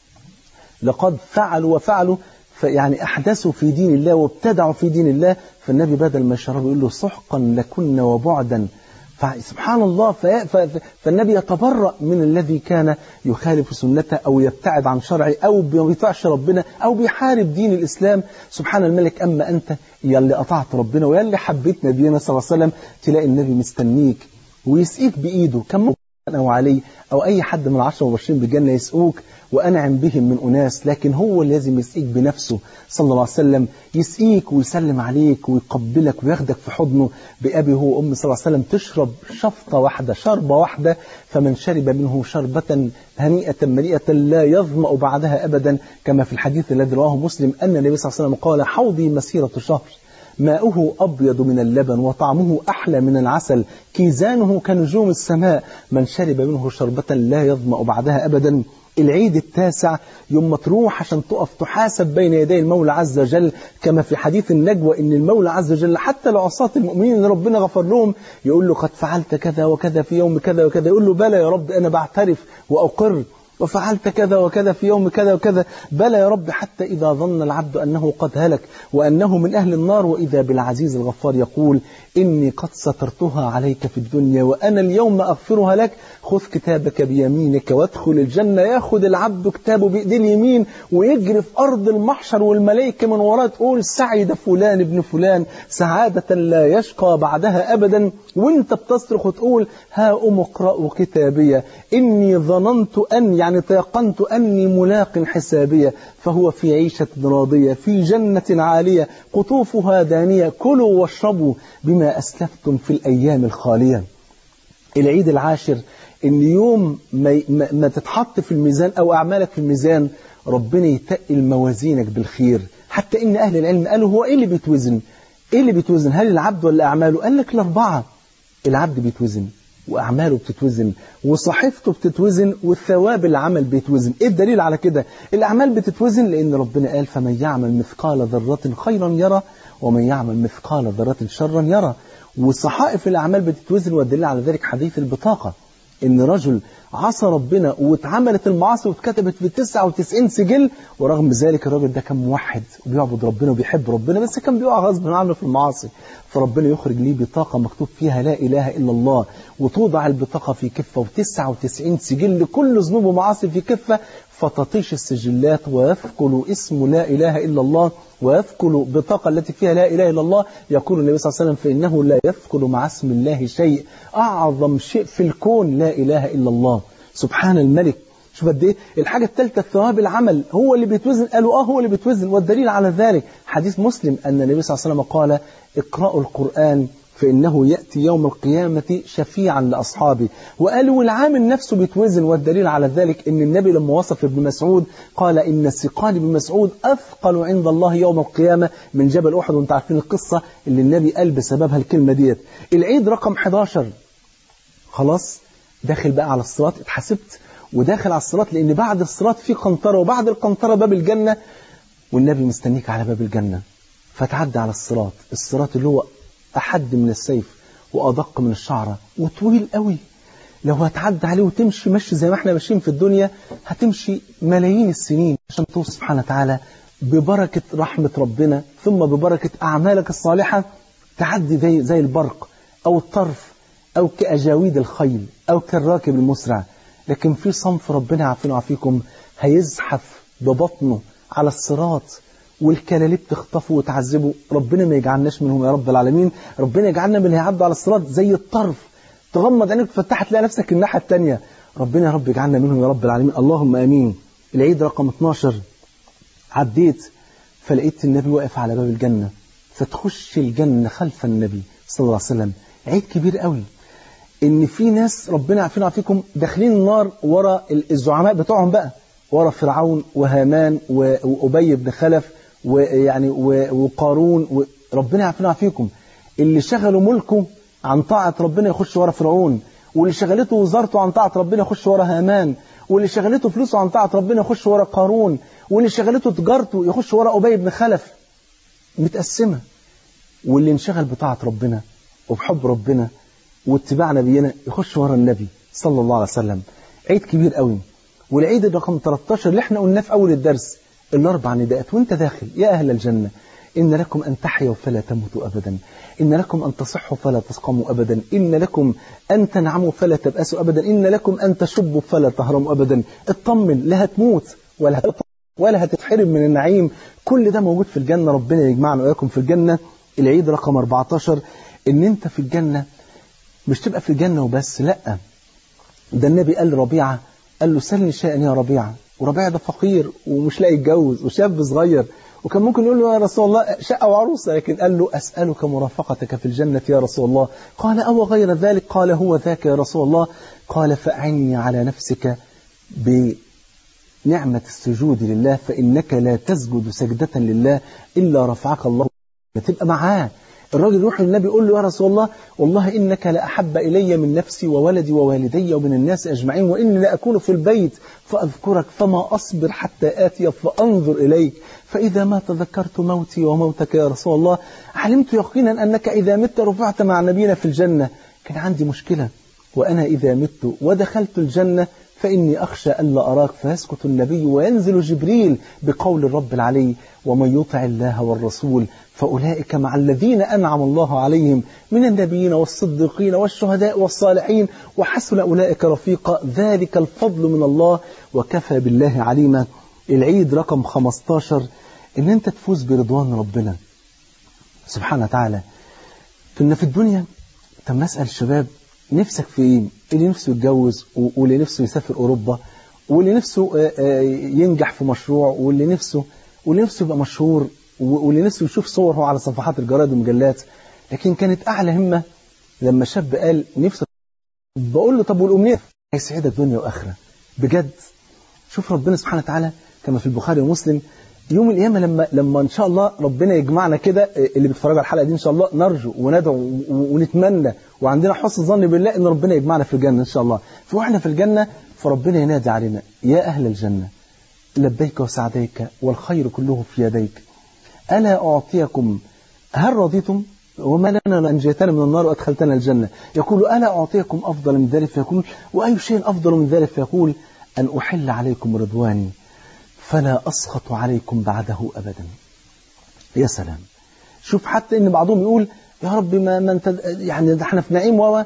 Speaker 1: لقد فعلوا وفعلوا يعني أحدثوا في دين الله وابتدعوا في دين الله فالنبي بدل ما يشرب يقول له سحقا لكن وبعدا فسبحان الله فالنبي يتبرأ من الذي كان يخالف سنته أو يبتعد عن شرعه أو ما بيطيعش ربنا أو بيحارب دين الإسلام سبحان الملك أما أنت يلي أطعت ربنا ويلي حبيت نبينا صلى الله عليه وسلم تلاقي النبي مستنيك ويسقيك بإيده كم أو علي أو أي حد من العشرة المبشرين بالجنة يسقوك وأنعم بهم من أناس لكن هو لازم يسقيك بنفسه صلى الله عليه وسلم يسقيك ويسلم عليك ويقبلك وياخدك في حضنه بأبي هو أم صلى الله عليه وسلم تشرب شفطة واحدة شربة واحدة فمن شرب منه شربة هنيئة مليئة لا يظمأ بعدها أبدا كما في الحديث الذي رواه مسلم أن النبي صلى الله عليه وسلم قال حوضي مسيرة شهر ماؤه أبيض من اللبن وطعمه أحلى من العسل كيزانه كنجوم السماء من شرب منه شربة لا يظمأ بعدها أبدا العيد التاسع يوم ما تروح عشان تقف تحاسب بين يدي المولى عز وجل كما في حديث النجوى ان المولى عز وجل حتى لعصاة المؤمنين اللي ربنا غفر لهم يقول له قد فعلت كذا وكذا في يوم كذا وكذا يقول له بلى يا رب انا بعترف واقر وفعلت كذا وكذا في يوم كذا وكذا بلى يا رب حتى إذا ظن العبد أنه قد هلك وأنه من أهل النار وإذا بالعزيز الغفار يقول إني قد سترتها عليك في الدنيا وأنا اليوم أغفرها لك خذ كتابك بيمينك وادخل الجنة ياخد العبد كتابه بإيديه اليمين ويجري في أرض المحشر والملائكة من وراه تقول سعد فلان ابن فلان سعادة لا يشقى بعدها أبدا وانت بتصرخ وتقول ها أم اقرأوا كتابي إني ظننت أن يعني تيقنت أني ملاق حسابية فهو في عيشة راضية في جنة عالية قطوفها دانية كلوا واشربوا بما أسلفتم في الأيام الخالية العيد العاشر ان يوم ما, ما, ما تتحط في الميزان او اعمالك في الميزان ربنا يتقل موازينك بالخير حتى ان اهل العلم قالوا هو ايه اللي بيتوزن ايه اللي بيتوزن هل العبد ولا اعماله قال لك الاربعه العبد بيتوزن واعماله بتتوزن وصحيفته بتتوزن والثواب العمل بيتوزن ايه الدليل على كده الاعمال بتتوزن لان ربنا قال فمن يعمل مثقال ذره خيرا يرى ومن يعمل مثقال ذره شرا يرى وصحائف الاعمال بتتوزن والدليل على ذلك حديث البطاقه ان رجل عصى ربنا واتعملت المعاصي واتكتبت في 99 سجل ورغم ذلك الراجل ده كان موحد وبيعبد ربنا وبيحب ربنا بس كان بيقع غصب عنه في المعاصي فربنا يخرج ليه بطاقة مكتوب فيها لا إله إلا الله وتوضع البطاقة في كفة و99 سجل لكل ذنوب ومعاصي في كفة فتطيش السجلات ويثقل اسم لا إله إلا الله ويثقل بطاقة التي فيها لا إله إلا الله يقول النبي صلى الله عليه وسلم فإنه لا يثقل مع اسم الله شيء أعظم شيء في الكون لا إله إلا الله سبحان الملك شوف قد ايه الحاجة الثالثة ثواب العمل هو اللي بيتوزن قالوا اه هو اللي بيتوزن والدليل على ذلك حديث مسلم أن النبي صلى الله عليه وسلم قال اقرأوا القرآن فإنه يأتي يوم القيامة شفيعا لأصحابه وقالوا العامل نفسه بيتوزن والدليل على ذلك أن النبي لما وصف ابن مسعود قال إن الثقال ابن مسعود أثقل عند الله يوم القيامة من جبل أحد وانت عارفين القصة اللي النبي قال بسببها الكلمة ديت العيد رقم 11 خلاص داخل بقى على الصراط اتحسبت وداخل على الصراط لأن بعد الصراط في قنطرة وبعد القنطرة باب الجنة والنبي مستنيك على باب الجنة فتعدى على الصراط الصراط اللي هو أحد من السيف وأدق من الشعرة وطويل قوي لو هتعدى عليه وتمشي مشي زي ما احنا ماشيين في الدنيا هتمشي ملايين السنين عشان توصل سبحانه وتعالى ببركة رحمة ربنا ثم ببركة أعمالك الصالحة تعدي زي, زي البرق أو الطرف أو كأجاويد الخيل أو كالراكب المسرع لكن في صنف ربنا يعافينا ويعافيكم هيزحف ببطنه على الصراط والكلاليب تخطفه وتعذبه ربنا ما يجعلناش منهم يا رب العالمين ربنا يجعلنا من اللي هيعدوا على الصراط زي الطرف تغمض عينك تفتح تلاقي نفسك الناحية التانية ربنا يا رب يجعلنا منهم يا رب العالمين اللهم امين العيد رقم 12 عديت فلقيت النبي واقف على باب الجنة فتخش الجنة خلف النبي صلى الله عليه وسلم عيد كبير قوي ان في ناس ربنا يعافينا ويعافيكم داخلين النار ورا الزعماء بتوعهم بقى ورا فرعون وهامان وأبي بن خلف ويعني وقارون ربنا يعافينا ويعافيكم اللي شغلوا ملكه عن طاعة ربنا يخش ورا فرعون واللي شغلته وزارته عن طاعة ربنا يخش ورا هامان واللي شغلته فلوسه عن طاعة ربنا يخش ورا قارون واللي شغلته تجارته يخش ورا أبي بن خلف متقسمة واللي انشغل بطاعة ربنا وبحب ربنا واتباع نبينا يخش ورا النبي صلى الله عليه وسلم عيد كبير قوي والعيد الرقم 13 اللي احنا قلناه في أول الدرس الأربع نداءات وانت داخل يا أهل الجنة إن لكم أن تحيوا فلا تموتوا أبدا إن لكم أن تصحوا فلا تسقموا أبدا إن لكم أن تنعموا فلا تبأسوا أبدا إن لكم أن تشبوا فلا تهرموا أبدا اطمن لا هتموت ولا هتطمن ولا هتتحرم من النعيم كل ده موجود في الجنة ربنا يجمعنا وإياكم في الجنة العيد رقم 14 إن أنت في الجنة مش تبقى في الجنة وبس لا ده النبي قال لربيعة قال له سلني شيئا يا ربيعة وربيعة ده فقير ومش لاقي يتجوز وشاب صغير وكان ممكن يقول له يا رسول الله شقة وعروسة لكن قال له أسألك مرافقتك في الجنة يا رسول الله قال أو غير ذلك قال هو ذاك يا رسول الله قال فأعني على نفسك بنعمة السجود لله فإنك لا تسجد سجدة لله إلا رفعك الله تبقى معاه الراجل يروح للنبي يقول له يا رسول الله والله إنك لأحب إلي من نفسي وولدي ووالدي ومن الناس أجمعين وإني لأكون في البيت فأذكرك فما أصبر حتى آتي فأنظر إليك فإذا ما تذكرت موتي وموتك يا رسول الله علمت يقينا أنك إذا مت رفعت مع نبينا في الجنة كان عندي مشكلة وأنا إذا مت ودخلت الجنة فإني أخشى ألا أراك فيسكت النبي وينزل جبريل بقول الرب العلي ومن يطع الله والرسول فأولئك مع الذين أنعم الله عليهم من النبيين والصديقين والشهداء والصالحين وحسن أولئك رفيقا ذلك الفضل من الله وكفى بالله عليما العيد رقم 15 إن أنت تفوز برضوان ربنا سبحانه وتعالى كنا في الدنيا طب نسأل الشباب نفسك في ايه؟ اللي نفسه يتجوز و- واللي نفسه يسافر اوروبا واللي نفسه آه، آه، ينجح في مشروع واللي نفسه واللي نفسه يبقى مشهور و- واللي نفسه يشوف صوره على صفحات الجرايد والمجلات لكن كانت اعلى همه لما شاب قال نفسه بقول له طب والامنيه هيسعدك دنيا واخره بجد شوف ربنا سبحانه وتعالى كما في البخاري ومسلم يوم القيامه لما لما ان شاء الله ربنا يجمعنا كده اللي بيتفرجوا على الحلقه دي ان شاء الله نرجو وندعو و- ونتمنى وعندنا حسن ظن بالله ان ربنا يجمعنا في الجنه ان شاء الله فاحنا في الجنه فربنا ينادي علينا يا اهل الجنه لبيك وسعديك والخير كله في يديك ألا أعطيكم هل رضيتم وما لنا أنجيتنا من النار وأدخلتنا الجنة يقول ألا أعطيكم أفضل من ذلك فيقول وأي شيء أفضل من ذلك فيقول أن أحل عليكم رضواني فلا أسخط عليكم بعده أبدا يا سلام شوف حتى ان بعضهم يقول يا رب ما, ما انت يعني ده احنا في نعيم و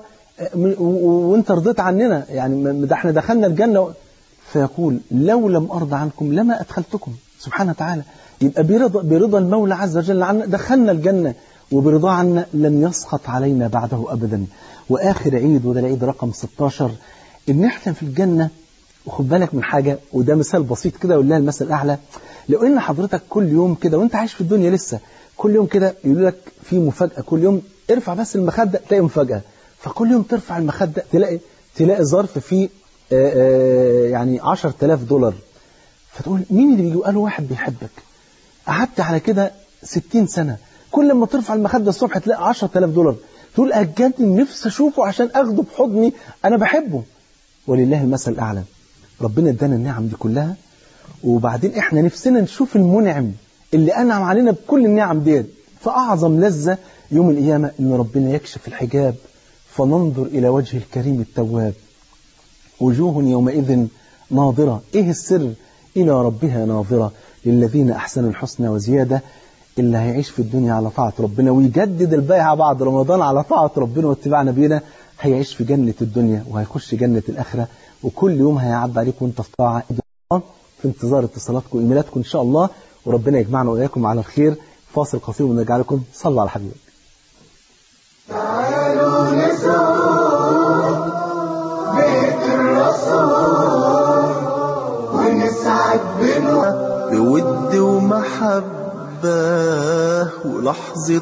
Speaker 1: وانت رضيت عننا يعني ما- ده احنا دخلنا الجنه فيقول لو لم ارضى عنكم لما ادخلتكم سبحانه وتعالى يبقى برضا برضا المولى عز وجل عنا دخلنا الجنه وبرضاه عنا لم يسخط علينا بعده ابدا واخر عيد وده العيد رقم 16 ان احنا في الجنه وخد بالك من حاجة وده مثال بسيط كده ولله المثل الأعلى لو إن حضرتك كل يوم كده وأنت عايش في الدنيا لسه كل يوم كده يقول لك في مفاجأة كل يوم ارفع بس المخدة تلاقي مفاجأة فكل يوم ترفع المخدة تلاقي تلاقي ظرف فيه آه، آه، يعني 10000 دولار فتقول مين اللي بيجي قالوا واحد بيحبك قعدت على كده 60 سنة كل ما ترفع المخدة الصبح تلاقي 10000 دولار تقول أجدني نفسي أشوفه عشان أخده بحضني أنا بحبه ولله المثل الأعلى ربنا ادانا النعم دي كلها وبعدين احنا نفسنا نشوف المنعم اللي انعم علينا بكل النعم ديت فاعظم لذة يوم القيامة ان ربنا يكشف الحجاب فننظر الى وجه الكريم التواب وجوه يومئذ ناظرة ايه السر الى ربها ناظرة للذين احسنوا الحسنى وزيادة اللي هيعيش في الدنيا على طاعة ربنا ويجدد البيعة بعد رمضان على طاعة ربنا واتباع نبينا هيعيش في جنة الدنيا وهيخش جنة الآخرة وكل يوم هيعدي عليك وانت في طاعة في انتظار اتصالاتكم وايميلاتكم ان شاء الله وربنا يجمعنا واياكم على الخير فاصل قصير ونرجع لكم صلوا على حبيبك
Speaker 2: تعالوا نزور بيت الرسول ونسعد بنور
Speaker 1: بود ومحبة ولحظة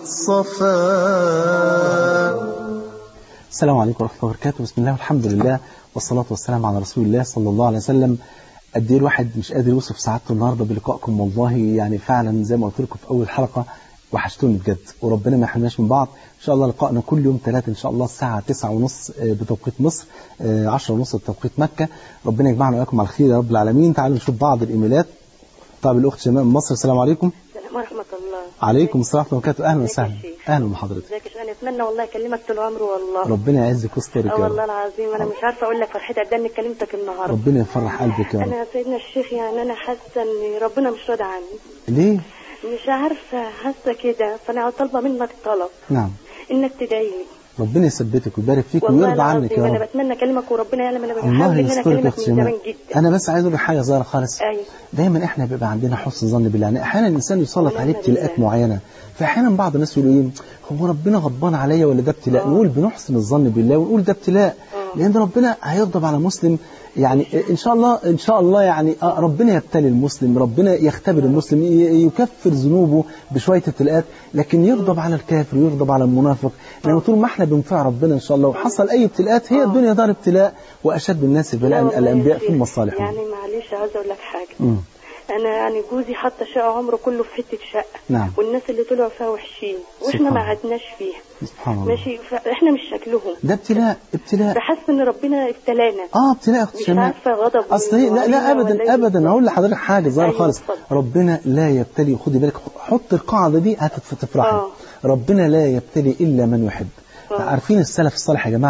Speaker 1: صفاء السلام عليكم ورحمة الله وبركاته بسم الله والحمد لله والصلاة والسلام على رسول الله صلى الله عليه وسلم قد ايه الواحد مش قادر يوصف سعادته النهارده بلقائكم والله يعني فعلا زي ما قلت لكم في اول حلقه وحشتوني بجد وربنا ما يحرمناش من بعض ان شاء الله لقائنا كل يوم ثلاثة ان شاء الله الساعه 9 ونص بتوقيت مصر 10 ونص بتوقيت مكه ربنا يجمعنا واياكم على الخير يا رب العالمين تعالوا نشوف بعض الايميلات طب الاخت شيماء من مصر السلام عليكم
Speaker 3: السلام ورحمة الله
Speaker 1: عليكم السلام ورحمه الله وبركاته اهلا
Speaker 3: ازيك يا
Speaker 1: وسهلا
Speaker 3: شيخ؟
Speaker 1: اهلا بحضرتك
Speaker 3: ازيك يا شيخ؟ انا اتمنى والله اكلمك طول عمري والله
Speaker 1: ربنا يعزك ويسترك
Speaker 3: اه
Speaker 1: يا رب
Speaker 3: والله العظيم انا مش عارفه اقول لك فرحتي قد إيه اني كلمتك النهارده
Speaker 1: ربنا يفرح قلبك يا رب
Speaker 3: انا يا سيدنا الشيخ يعني انا حاسه ان ربنا مش راضي عني
Speaker 1: ليه
Speaker 3: مش عارفه حاسه كده فانا طالبه منك طلب
Speaker 1: نعم
Speaker 3: انك تدعي لي
Speaker 1: ربنا يثبتك ويبارك فيك
Speaker 3: والله
Speaker 1: ويرضى عنك
Speaker 3: العظيم
Speaker 1: يا
Speaker 3: انا
Speaker 1: رب
Speaker 3: بتمنى اكلمك وربنا يعلم انا
Speaker 1: الله
Speaker 3: بحاول ان انا
Speaker 1: يسترك يا
Speaker 3: اكلمك
Speaker 1: اخت
Speaker 3: من
Speaker 1: شيماء
Speaker 3: زمان جدا
Speaker 1: انا بس عايز اقول لك حاجه صغيره خالص
Speaker 3: ايوه
Speaker 1: دايما احنا بيبقى عندنا حسن ظن بالله يعني احيانا الانسان يسلط
Speaker 3: ونعم
Speaker 1: عليه ابتلاءات
Speaker 3: بالله.
Speaker 1: معينه فاحيانا بعض الناس يقولوا ايه هو ربنا غضبان عليا ولا ده ابتلاء
Speaker 3: آه.
Speaker 1: نقول بنحسن الظن بالله ونقول ده ابتلاء
Speaker 3: آه.
Speaker 1: لان ربنا هيغضب على مسلم يعني ان شاء الله ان شاء الله يعني آه، ربنا يبتلي المسلم ربنا يختبر المسلم ي- يكفر ذنوبه بشويه ابتلاءات لكن يغضب على الكافر ويغضب على المنافق لان طول ما احنا بنطيع ربنا ان شاء الله وحصل اي ابتلاءات هي
Speaker 3: آه.
Speaker 1: الدنيا دار ابتلاء واشد الناس
Speaker 3: لا
Speaker 1: بلاء
Speaker 3: والله يا
Speaker 1: الانبياء
Speaker 3: شيخ،
Speaker 1: ثم الصالحون
Speaker 3: يعني معلش عايزه اقول لك حاجه
Speaker 1: مم.
Speaker 3: انا يعني جوزي حتى شقه عمره كله في حته شقه
Speaker 1: نعم.
Speaker 3: والناس اللي طلعوا فيها وحشين واحنا
Speaker 1: سبحان
Speaker 3: ما
Speaker 1: الله.
Speaker 3: عدناش فيها
Speaker 1: سبحان الله
Speaker 3: ماشي فاحنا مش شكلهم
Speaker 1: ده ابتلاء ابتلاء
Speaker 3: بحس ان ربنا ابتلانا
Speaker 1: اه ابتلاء يا اخت
Speaker 3: مش
Speaker 1: شيماء
Speaker 3: عارفه غضب
Speaker 1: اصل هي- لا لا
Speaker 3: ولا
Speaker 1: ابدا
Speaker 3: إيه
Speaker 1: ابدا
Speaker 3: بالظبط.
Speaker 1: هقول لحضرتك حاجه صغيره
Speaker 3: أيوة،
Speaker 1: خالص
Speaker 3: اتفضل.
Speaker 1: ربنا لا يبتلي خدي بالك حط القاعده دي هتفرحي
Speaker 3: آه.
Speaker 1: ربنا لا يبتلي الا من يحب
Speaker 3: آه.
Speaker 1: عارفين السلف الصالح يا جماعه
Speaker 3: آه.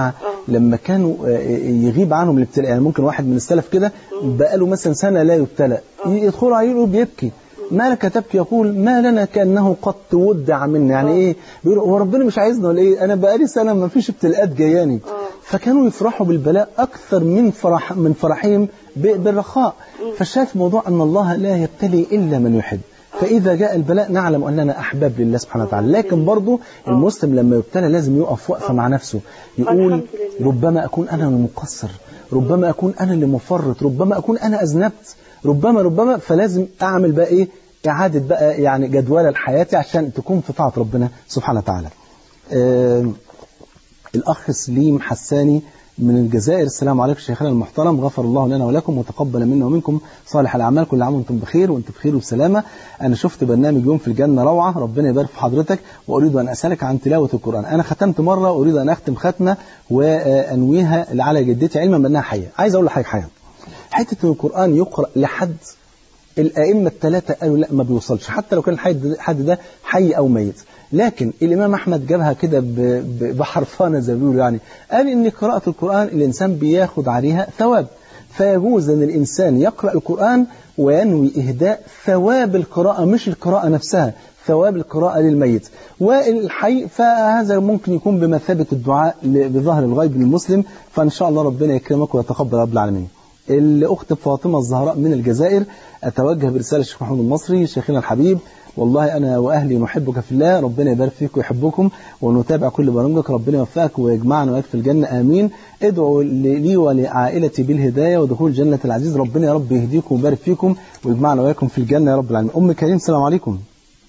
Speaker 1: لما كانوا آه، يغيب عنهم الابتلاء يعني ممكن واحد من السلف كده بقاله مثلا سنة لا يبتلى يدخلوا عليه يقولوا بيبكي ما لك تبكي يقول ما لنا كأنه قد ودع منا يعني ايه بيقول هو ربنا مش عايزنا ولا ايه انا بقالي سنة ما فيش ابتلاءات جاياني فكانوا يفرحوا بالبلاء اكثر من فرح من فرحهم ب- بالرخاء فشاف موضوع ان الله لا يبتلي الا من يحب فإذا جاء البلاء نعلم أننا أحباب لله سبحانه وتعالى لكن برضو المسلم لما يبتلى لازم يقف وقفة مع نفسه يقول
Speaker 3: الحمد لله.
Speaker 1: ربما أكون أنا المقصر ربما أكون أنا اللي مفرط ربما أكون أنا أذنبت ربما ربما فلازم أعمل بقى إيه إعادة بقى يعني جدولة لحياتي عشان تكون في طاعة ربنا سبحانه وتعالى آه الأخ سليم حساني من الجزائر السلام عليكم شيخنا المحترم غفر الله لنا ولكم وتقبل منا ومنكم صالح الأعمال كل عام وانتم بخير وانتم بخير وبسلامة أنا شفت برنامج يوم في الجنة روعة ربنا يبارك في حضرتك وأريد أن أسألك عن تلاوة القرآن أنا ختمت مرة وأريد أن أختم ختمة وأنويها على جدتي علما بأنها حية عايز أقول لحضرتك حاجة حتة إن القرآن يقرأ لحد الأئمة الثلاثة قالوا لا ما بيوصلش حتى لو كان الحد حد ده حي أو ميت لكن الإمام أحمد جابها كده ب- ب- بحرفانة زي ما بيقولوا يعني قال إن قراءة القرآن الإنسان بياخد عليها ثواب فيجوز أن الإنسان يقرأ القرآن وينوي إهداء ثواب القراءة مش القراءة نفسها ثواب القراءة للميت والحي فهذا ممكن يكون بمثابة الدعاء ل- بظهر الغيب للمسلم فإن شاء الله ربنا يكرمك ويتقبل رب العالمين الأخت فاطمة الزهراء من الجزائر أتوجه برسالة الشيخ محمود المصري شيخنا الحبيب والله أنا وأهلي نحبك في الله ربنا يبارك فيك ويحبكم ونتابع كل برامجك ربنا يوفقك ويجمعنا وياك في الجنة آمين ادعوا لي ولعائلتي بالهداية ودخول جنة العزيز ربنا يا رب يهديكم ويبارك فيكم ويجمعنا وياكم في الجنة يا رب العالمين أم كريم السلام عليكم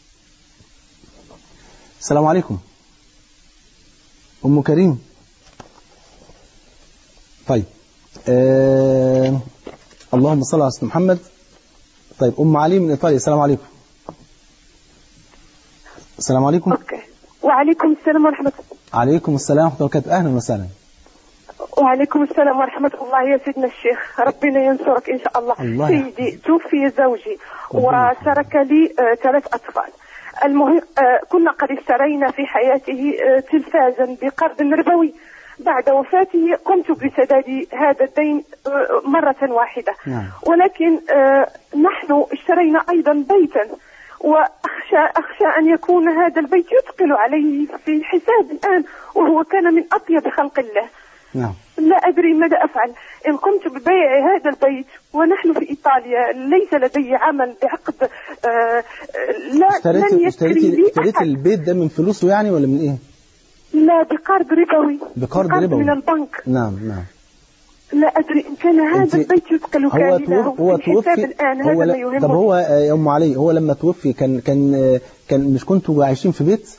Speaker 1: السلام عليكم أم كريم طيب آه اللهم صل على سيدنا محمد طيب أم علي من إيطاليا السلام عليكم السلام عليكم
Speaker 3: اوكي وعليكم السلام ورحمة
Speaker 1: عليكم السلام ورحمة الله وبركاته أهلا وسهلا
Speaker 3: وعليكم السلام ورحمة الله يا سيدنا الشيخ ربنا ينصرك إن شاء الله,
Speaker 1: الله
Speaker 3: سيدي توفي زوجي
Speaker 1: ربنا
Speaker 3: وترك لي آه، ثلاث أطفال المهم آه، كنا قد اشترينا في حياته آه، تلفازا بقرض ربوي بعد وفاته قمت بسداد هذا الدين آه، مرة واحدة
Speaker 1: نعم.
Speaker 3: ولكن آه، نحن اشترينا أيضا بيتا وأخشى أخشى أن يكون هذا البيت يثقل عليه في الحساب الآن وهو كان من أطيب خلق الله
Speaker 1: نعم
Speaker 3: لا أدري ماذا أفعل إن قمت ببيع هذا البيت ونحن في إيطاليا ليس لدي عمل بعقد آه آه، لا لن
Speaker 1: اشتريت
Speaker 3: يشتري
Speaker 1: اشتريت
Speaker 3: لي
Speaker 1: اشتريت
Speaker 3: أحد
Speaker 1: البيت ده من فلوسه يعني ولا من إيه؟
Speaker 3: لا بقرض ربوي
Speaker 1: بقرض ربوي.
Speaker 3: من البنك
Speaker 1: نعم نعم
Speaker 3: لا أدري إن كان
Speaker 1: أنت-
Speaker 3: هذا البيت يثقل
Speaker 1: هو
Speaker 3: كامله
Speaker 1: توفي هو
Speaker 3: في الحساب
Speaker 1: توفي
Speaker 3: الآن
Speaker 1: هو
Speaker 3: هذا
Speaker 1: لا-
Speaker 3: ما يهمني
Speaker 1: طب هو آه، يا ام علي هو لما توفي كان كان آه، كان مش كنتوا عايشين في بيت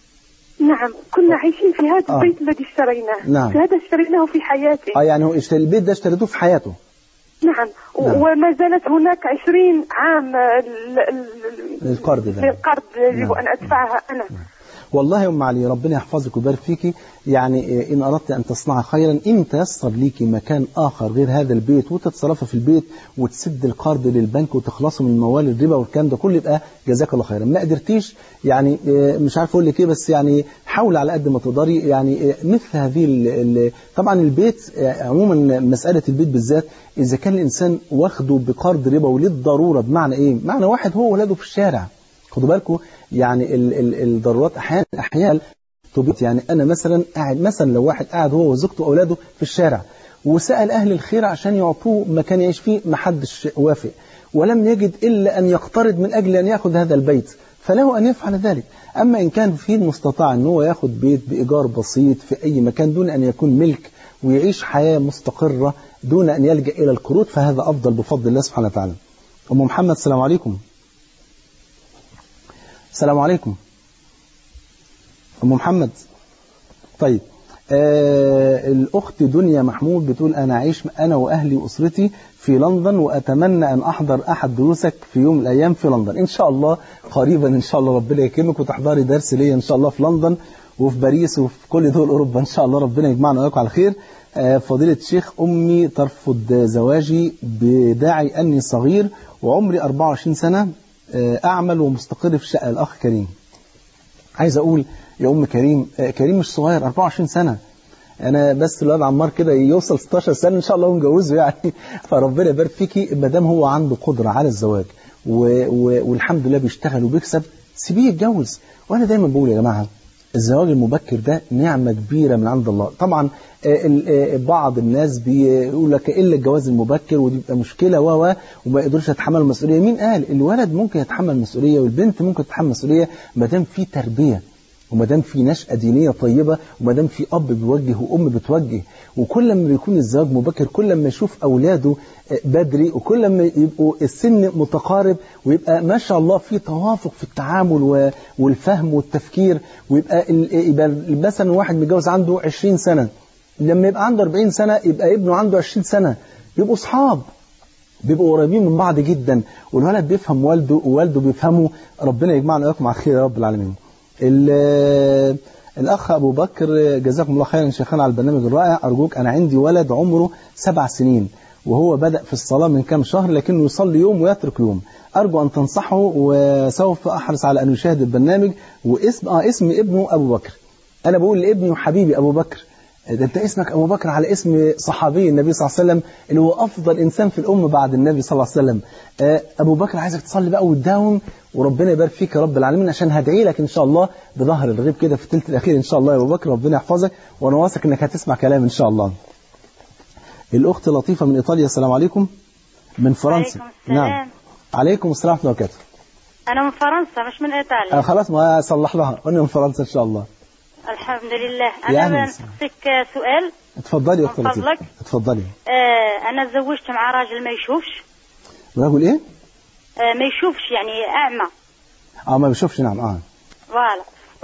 Speaker 3: نعم كنا عايشين في هذا
Speaker 1: آه.
Speaker 3: البيت الذي اشتريناه
Speaker 1: نعم.
Speaker 3: هذا اشتريناه في حياتي
Speaker 1: اه يعني هو اشتري البيت ده اشتريتوه في حياته
Speaker 3: نعم و-
Speaker 1: نعم.
Speaker 3: وما زالت هناك عشرين عام آه، ال- ال-
Speaker 1: القرض ده
Speaker 3: للقرض يجب
Speaker 1: نعم.
Speaker 3: أن أدفعها أنا
Speaker 1: والله يا ام علي ربنا يحفظك ويبارك فيكي يعني آه، ان اردت ان تصنع خيرا ان تيسر ليكي مكان اخر غير هذا البيت وتتصرفي في البيت وتسد القرض للبنك وتخلصوا من موال الربا والكلام ده كله يبقى جزاك الله خيرا ما قدرتيش يعني آه، مش عارف اقول لك ايه بس يعني حاول على قد ما تقدري يعني آه، مثل هذه ال- ال- طبعا البيت آه، عموما مساله البيت بالذات اذا كان الانسان واخده بقرض ربوي للضروره بمعنى ايه؟ معنى واحد هو ولاده في الشارع خدوا بالكم يعني ال ال الضرورات احيانا احيانا تبيت يعني انا مثلا قاعد مثلا لو واحد قاعد هو وزوجته واولاده في الشارع وسال اهل الخير عشان يعطوه مكان يعيش فيه ما حدش وافق ولم يجد الا ان يقترض من اجل ان ياخذ هذا البيت فله ان يفعل ذلك اما ان كان في المستطاع ان هو ياخذ بيت بايجار بسيط في اي مكان دون ان يكون ملك ويعيش حياه مستقره دون ان يلجا الى القروض فهذا افضل بفضل الله سبحانه وتعالى ام محمد السلام عليكم السلام عليكم أم محمد طيب آه الأخت دنيا محمود بتقول أنا أعيش أنا وأهلي وأسرتي في لندن وأتمنى أن أحضر أحد دروسك في يوم من الأيام في لندن إن شاء الله قريبا إن شاء الله ربنا يكرمك وتحضري درس ليا إن شاء الله في لندن وفي باريس وفي كل دول أوروبا إن شاء الله ربنا يجمعنا وياكم على خير آه فضيلة الشيخ أمي ترفض زواجي بداعي أني صغير وعمري 24 سنة آه أعمل ومستقر في شقة الأخ كريم عايز أقول يا أم كريم آه، كريم مش صغير 24 سنة انا بس الواد عمار كده يوصل 16 سنه ان شاء الله ونجوزه يعني فربنا يبارك فيكي ما دام هو عنده قدره على الزواج و... و... والحمد لله بيشتغل وبيكسب سيبيه يتجوز وانا دايما بقول يا جماعه الزواج المبكر ده نعمة كبيرة من عند الله طبعا آه، ال- آه، بعض الناس بيقول لك إلا الجواز المبكر ودي بتبقى مشكلة و و وما يقدرش يتحمل المسؤولية مين قال الولد ممكن يتحمل المسؤولية والبنت ممكن تتحمل المسؤولية ما دام في تربية وما دام في نشأة دينية طيبة وما دام في أب بيوجه وأم بتوجه وكل ما بيكون الزواج مبكر كل ما يشوف أولاده آه، بدري وكل ما يبقوا السن متقارب ويبقى ما شاء الله في توافق في التعامل و- والفهم والتفكير ويبقى ال- يبقى مثلا واحد متجوز عنده 20 سنة لما يبقى عنده 40 سنة يبقى ابنه عنده 20 سنة يبقوا أصحاب بيبقوا قريبين من بعض جدا والولد بيفهم والده ووالده بيفهمه ربنا يجمعنا وياكم على خير يا رب العالمين ال- الأخ أبو بكر جزاكم الله خيرا شيخنا على البرنامج الرائع أرجوك أنا عندي ولد عمره سبع سنين وهو بدأ في الصلاة من كام شهر لكنه يصلي يوم ويترك يوم أرجو أن تنصحه وسوف أحرص على أن يشاهد البرنامج واسم آه اسم ابنه أبو بكر أنا بقول لابني وحبيبي أبو بكر ده انت اسمك ابو بكر على اسم صحابي النبي صلى الله عليه وسلم اللي هو افضل انسان في الامه بعد النبي صلى الله عليه وسلم آه، ابو بكر عايزك تصلي بقى وتداوم وربنا يبارك فيك يا رب العالمين عشان هدعي لك ان شاء الله بظهر الغيب كده في الثلث الاخير ان شاء الله يا ابو بكر ربنا يحفظك وانا واثق انك هتسمع كلام ان شاء الله الاخت لطيفه من ايطاليا السلام عليكم من فرنسا
Speaker 4: عليكم السلام.
Speaker 1: نعم عليكم السلام ورحمه الله وبركاته
Speaker 4: أنا من فرنسا مش من
Speaker 1: آه
Speaker 4: إيطاليا
Speaker 1: خلاص ما صلح لها قلنا من فرنسا ان شاء الله
Speaker 4: الحمد لله
Speaker 1: يا أهلا
Speaker 4: أنا
Speaker 1: وسهلا.
Speaker 4: بنسألك سؤال
Speaker 1: اتفضلي يا اخت
Speaker 4: من
Speaker 1: لطيفه
Speaker 4: فضلك.
Speaker 1: اتفضلي
Speaker 4: آه أنا تزوجت مع راجل ما يشوفش
Speaker 1: رجل ايه
Speaker 4: آه ما يشوفش يعني أعمى
Speaker 1: اه ما بيشوفش نعم اه
Speaker 4: فوالا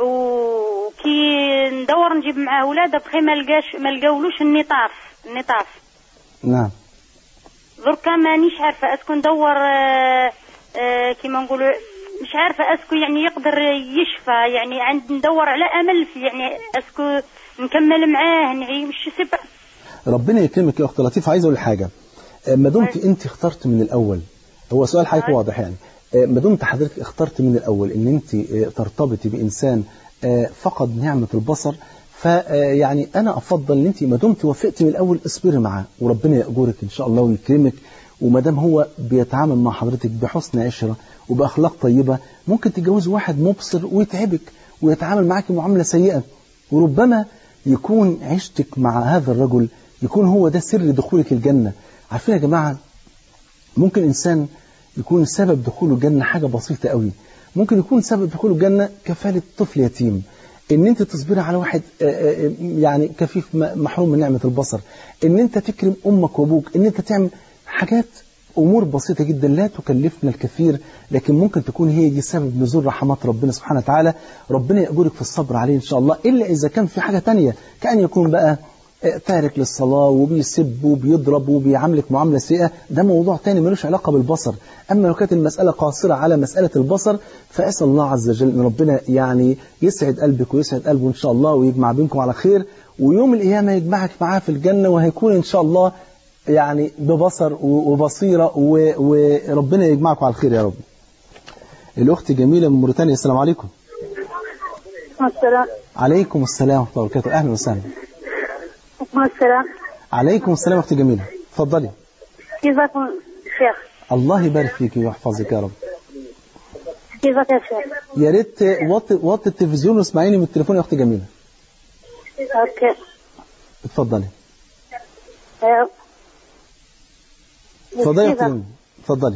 Speaker 4: وكي ندور نجيب معاه ولاد بخي ما لقاش ما لقاولوش النطاف النطاف
Speaker 1: نعم
Speaker 4: دركا مانيش عارفة اسكو ندور آه آه كيما نقولوا مش عارفة اسكو يعني يقدر يشفى يعني عند ندور على امل في يعني اسكو نكمل معاه نعيش مش سبع
Speaker 1: ربنا يكرمك يا اخت لطيفه عايز اقول حاجه آه، ما دمت انت اخترت من الاول هو سؤال حضرتك
Speaker 4: أي.
Speaker 1: واضح يعني آه، ما دمت حضرتك اخترت من الاول ان انت آه، ترتبطي بانسان آه، فقد نعمه البصر فيعني انا افضل ان انت ما دمت وافقتي من الاول اصبري معاه وربنا ياجرك ان شاء الله ويكرمك وما دام هو بيتعامل مع حضرتك بحسن عشره وباخلاق طيبه ممكن تتجوزي واحد مبصر ويتعبك ويتعامل معاك معامله سيئه وربما يكون عشتك مع هذا الرجل يكون هو ده سر دخولك الجنة عارفين يا جماعة ممكن إنسان يكون سبب دخوله الجنة حاجة بسيطة قوي ممكن يكون سبب دخوله الجنة كفالة طفل يتيم ان انت تصبري على واحد آه، آه، يعني كفيف م- محروم من نعمة البصر ان انت تكرم امك وابوك ان انت تعمل حاجات امور بسيطة جدا لا تكلفنا الكثير لكن ممكن تكون هي دي سبب نزول رحمات ربنا سبحانه وتعالى ربنا يأجرك في الصبر عليه ان شاء الله الا اذا كان في حاجة تانية كأن يكون بقى آه، تارك للصلاة وبيسب وبيضرب وبيعاملك معاملة سيئة ده موضوع تاني ملوش علاقة بالبصر أما لو كانت المسألة قاصرة على مسألة البصر فأسأل الله عز وجل أن ربنا يعني يسعد قلبك ويسعد قلبه إن شاء الله ويجمع بينكم على خير ويوم القيامة يجمعك معاه في الجنة وهيكون إن شاء الله يعني ببصر و- وبصيرة و- وربنا يجمعكم على الخير يا رب الأخت جميلة من موريتانيا السلام عليكم
Speaker 3: السلام
Speaker 1: عليكم السلام ورحمة الله وبركاته أهلا وسهلا
Speaker 3: السلام
Speaker 1: عليكم السلام أختي جميلة اتفضلي
Speaker 3: كيفكم شيخ
Speaker 1: الله يبارك فيك ويحفظك يا رب
Speaker 3: كيفك يا شيخ
Speaker 1: يا ريت وطي وطي التلفزيون واسمعيني من التليفون يا اختي جميله
Speaker 3: اوكي
Speaker 1: اتفضلي
Speaker 3: آه،
Speaker 1: اتفضلي يا اختي
Speaker 3: كيفك؟
Speaker 1: جميله اتفضلي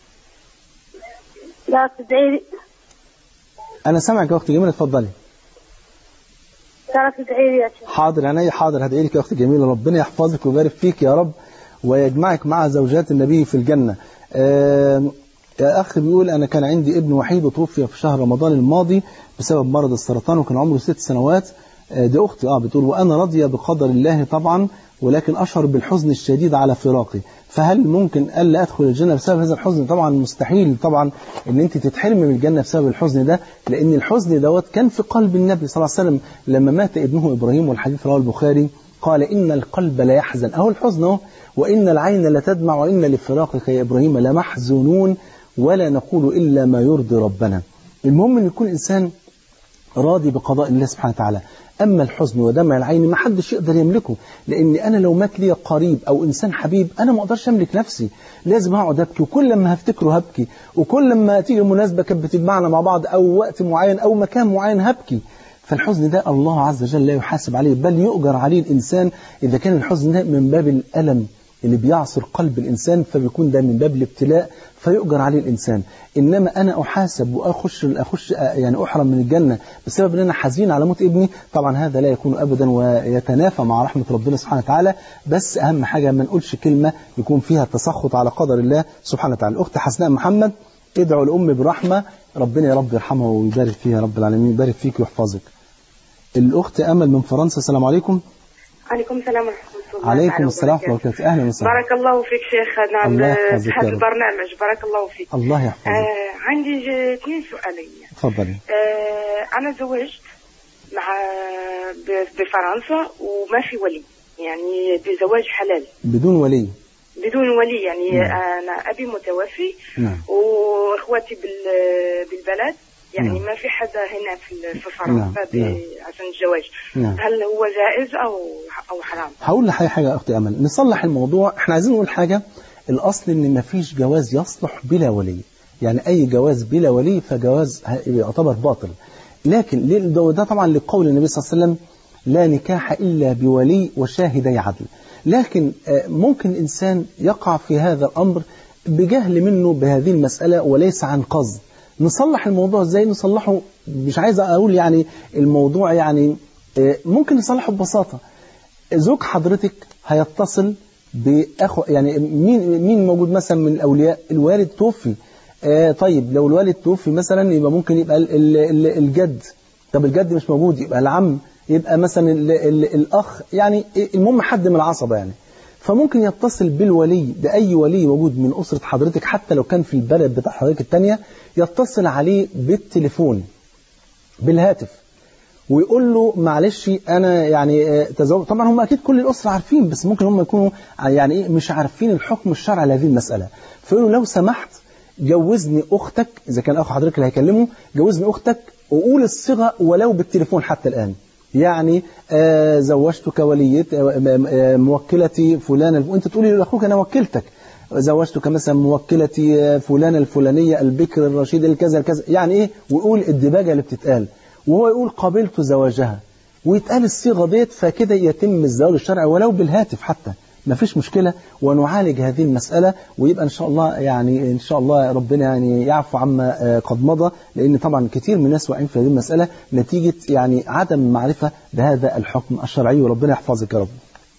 Speaker 3: لا تدعي لي
Speaker 1: انا سامعك يا اختي جميله اتفضلي
Speaker 3: لا تدعي لي يا شيخ
Speaker 1: حاضر عينيا حاضر هدعي لك يا اختي جميله ربنا يحفظك ويبارك فيك يا رب ويجمعك مع زوجات النبي في الجنه آم، يا اخ بيقول انا كان عندي ابن وحيد وتوفي في شهر رمضان الماضي بسبب مرض السرطان وكان عمره ست سنوات آه، دي اختي اه بتقول وانا راضيه بقدر الله طبعا ولكن اشعر بالحزن الشديد على فراقي فهل ممكن الا ادخل الجنه بسبب هذا الحزن طبعا مستحيل طبعا ان انت تتحرمي من الجنه بسبب الحزن ده لان الحزن دوت كان في قلب النبي صلى الله عليه وسلم لما مات ابنه ابراهيم والحديث رواه البخاري قال ان القلب لا يحزن اهو الحزن اهو وان العين لتدمع وان لفراقك يا ابراهيم لمحزونون ولا نقول الا ما يرضي ربنا المهم ان يكون الانسان راضي بقضاء الله سبحانه وتعالى أما الحزن ودمع العين ما حدش يقدر يملكه لأن أنا لو مات لي قريب أو إنسان حبيب أنا ما أقدرش أملك نفسي لازم أقعد أبكي وكل ما هفتكره هبكي وكل ما تيجي مناسبة كانت بتجمعنا مع بعض أو وقت معين أو مكان معين هبكي فالحزن ده الله عز وجل لا يحاسب عليه بل يؤجر عليه الإنسان إذا كان الحزن ده من باب الألم اللي بيعصر قلب الإنسان فبيكون ده من باب الابتلاء فيؤجر عليه الإنسان إنما أنا أحاسب وأخش أخش يعني أحرم من الجنة بسبب أن أنا حزين على موت ابني طبعا هذا لا يكون أبدا ويتنافى مع رحمة ربنا سبحانه وتعالى بس أهم حاجة ما نقولش كلمة يكون فيها تسخط على قدر الله سبحانه وتعالى الأخت حسناء محمد ادعوا الأم برحمة ربنا يا رب يرحمها ويبارك فيها يا رب العالمين يبارك فيك ويحفظك الأخت أمل من فرنسا السلام عليكم
Speaker 5: عليكم السلام ورحمة الله
Speaker 1: عليكم
Speaker 5: تعالى
Speaker 1: السلام ورحمة الله
Speaker 5: وبركاته.
Speaker 1: وبركاته أهلا وسهلا
Speaker 5: بارك الله فيك شيخ نعم
Speaker 1: الله
Speaker 5: في
Speaker 1: يحفظك يا
Speaker 5: هذا
Speaker 1: رب.
Speaker 5: البرنامج بارك الله فيك
Speaker 1: الله يحفظك
Speaker 5: آه عندي ج- اثنين سؤالين
Speaker 1: تفضلي
Speaker 5: آه أنا زوجت مع ب- بفرنسا وما في ولي يعني بزواج حلال
Speaker 1: بدون ولي
Speaker 5: بدون ولي يعني
Speaker 1: نعم.
Speaker 5: أنا أبي متوفي
Speaker 1: نعم
Speaker 5: وإخواتي بال- بالبلد يعني
Speaker 1: نعم.
Speaker 5: ما في حدا هنا في في
Speaker 1: نعم.
Speaker 5: فرنسا ب-
Speaker 1: نعم.
Speaker 5: عشان الزواج
Speaker 1: نعم.
Speaker 5: هل هو جائز أو أو حرام؟
Speaker 1: هقول لحضرتك حاجة يا أختي أمل نصلح الموضوع احنا عايزين نقول حاجة الأصل إن مفيش جواز يصلح بلا ولي يعني أي جواز بلا ولي فجواز ه- يعتبر باطل لكن ليه- ده ده طبعا لقول النبي صلى الله عليه وسلم لا نكاح إلا بولي وشاهدي عدل لكن آه، ممكن الإنسان يقع في هذا الأمر بجهل منه بهذه المسألة وليس عن قصد نصلح الموضوع ازاي نصلحه مش عايز اقول يعني الموضوع يعني آه، ممكن نصلحه ببساطة زوج حضرتك هيتصل باخو يعني مين مين موجود مثلا من الاولياء الوالد توفي آه طيب لو الوالد توفي مثلا يبقى ممكن يبقى ال ال ال الجد طب الجد مش موجود يبقى العم يبقى مثلا ال ال الاخ يعني المهم حد من العصبه يعني فممكن يتصل بالولي بأي ولي موجود من أسرة حضرتك حتى لو كان في البلد بتاع حضرتك التانية يتصل عليه بالتليفون بالهاتف ويقول له معلش انا يعني آه، تزوج طبعا هم اكيد كل الاسره عارفين بس ممكن هم يكونوا ع- يعني ايه مش عارفين الحكم الشرعي لهذه المساله فيقول له لو سمحت جوزني اختك اذا كان اخو حضرتك اللي هيكلمه جوزني اختك وقول الصيغه ولو بالتليفون حتى الان يعني آه زوجتك وليت آه، م- آه، موكلتي فلانه وانت تقولي لاخوك انا وكلتك زوجتك مثلا موكلتي آه، فلانه الفلانيه البكر الرشيد الكذا الكذا يعني ايه ويقول الدباجه اللي بتتقال وهو يقول قبلت زواجها ويتقال الصيغه ديت فكده يتم الزواج الشرعي ولو بالهاتف حتى ما فيش مشكلة ونعالج هذه المسألة ويبقى إن شاء الله يعني إن شاء الله ربنا يعني يعفو عما آه، قد مضى لأن طبعا كتير من الناس واقعين في هذه المسألة نتيجة يعني عدم المعرفة بهذا الحكم الشرعي وربنا يحفظك يا رب.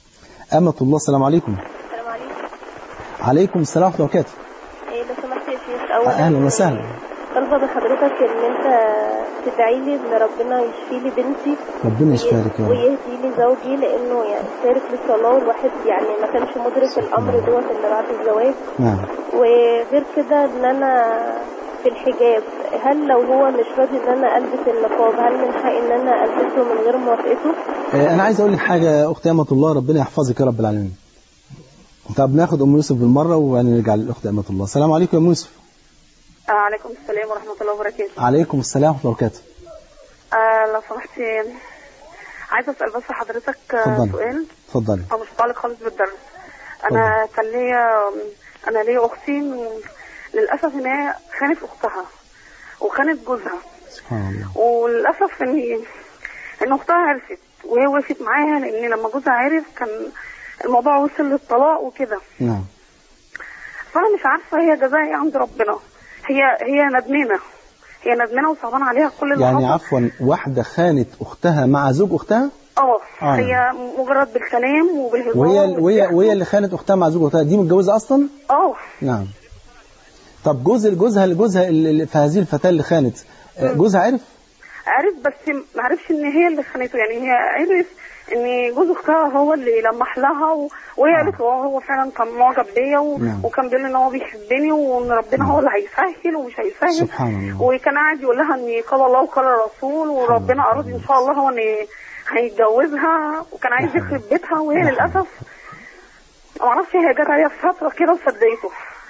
Speaker 1: أمة الله السلام عليكم.
Speaker 6: السلام عليكم
Speaker 1: عليكم السلام ورحمة الله وبركاته.
Speaker 6: إيه لو سمحت يا شيخ اولا
Speaker 1: أهلا وسهلا.
Speaker 6: طالبه بحضرتك ان انت تدعي لي ان ربنا يشفي لي بنتي
Speaker 1: ربنا يشفيك يا رب.
Speaker 6: ويهدي لي زوجي لانه يعني تارك للصلاه والواحد يعني ما كانش مدرك الامر دوت اللي بعد الزواج
Speaker 1: نعم.
Speaker 6: وغير كده ان انا في الحجاب هل لو هو مش راضي ان انا البس النقاب هل من حقي ان انا البسه من غير موافقته؟
Speaker 1: آه، أنا عايز أقول لك حاجة يا أختي أمة الله ربنا يحفظك يا رب العالمين. طب ناخد أم يوسف بالمرة وهنرجع للأخت أمة الله. السلام عليكم يا أم يوسف.
Speaker 5: عليكم السلام ورحمة الله وبركاته
Speaker 1: عليكم السلام ورحمة الله وبركاته.
Speaker 5: آه لو سمحتي عايزة أسأل بس حضرتك آه،
Speaker 1: اتفضلي.
Speaker 5: سؤال
Speaker 1: اتفضلي.
Speaker 5: هو مش متعلق خالص بالدرس أنا كان ليا أنا ليا أختي من- للأسف إن هي خانت أختها وخانت جوزها
Speaker 1: سبحان الله.
Speaker 5: وللأسف إن إن أختها عرفت وهي وقفت معاها لأن لما جوزها عرف كان الموضوع وصل للطلاق وكده
Speaker 1: نعم.
Speaker 5: فأنا مش عارفة هي جزاها إيه عند ربنا هي هي ندمانة هي ندمانة وصعبان عليها كل اللي
Speaker 1: يعني
Speaker 5: حصل.
Speaker 1: عفوا واحدة خانت أختها مع زوج أختها
Speaker 5: اه
Speaker 1: آه.
Speaker 5: هي مجرد بالكلام وبالهزار
Speaker 1: وهي وهي
Speaker 5: والضحك.
Speaker 1: وهي اللي خانت أختها مع زوج أختها دي متجوزة أصلا؟
Speaker 5: اه
Speaker 1: نعم. طب جوز جوزها جوزها اللي في هذه الفتاة اللي خانت آه، جوزها عرف؟
Speaker 5: عرف بس ما عرفش ان هي اللي خانته يعني هي عرف ان جوز اختها هو اللي لمح لها و... وهي قالت له هو فعلا كان معجب بيا و...
Speaker 1: نعم.
Speaker 5: وكان بيقول لي ان هو بيحبني وان ربنا هو اللي هيسهل ومش هيسهل
Speaker 1: سبحان الله.
Speaker 5: وكان قاعد يقول لها ان قال الله وقال الرسول وربنا اراد ان شاء الله هو ان هيتجوزها وكان عايز يخرب بيتها وهي للاسف ما اعرفش هي جت عليها فتره كده وصدقته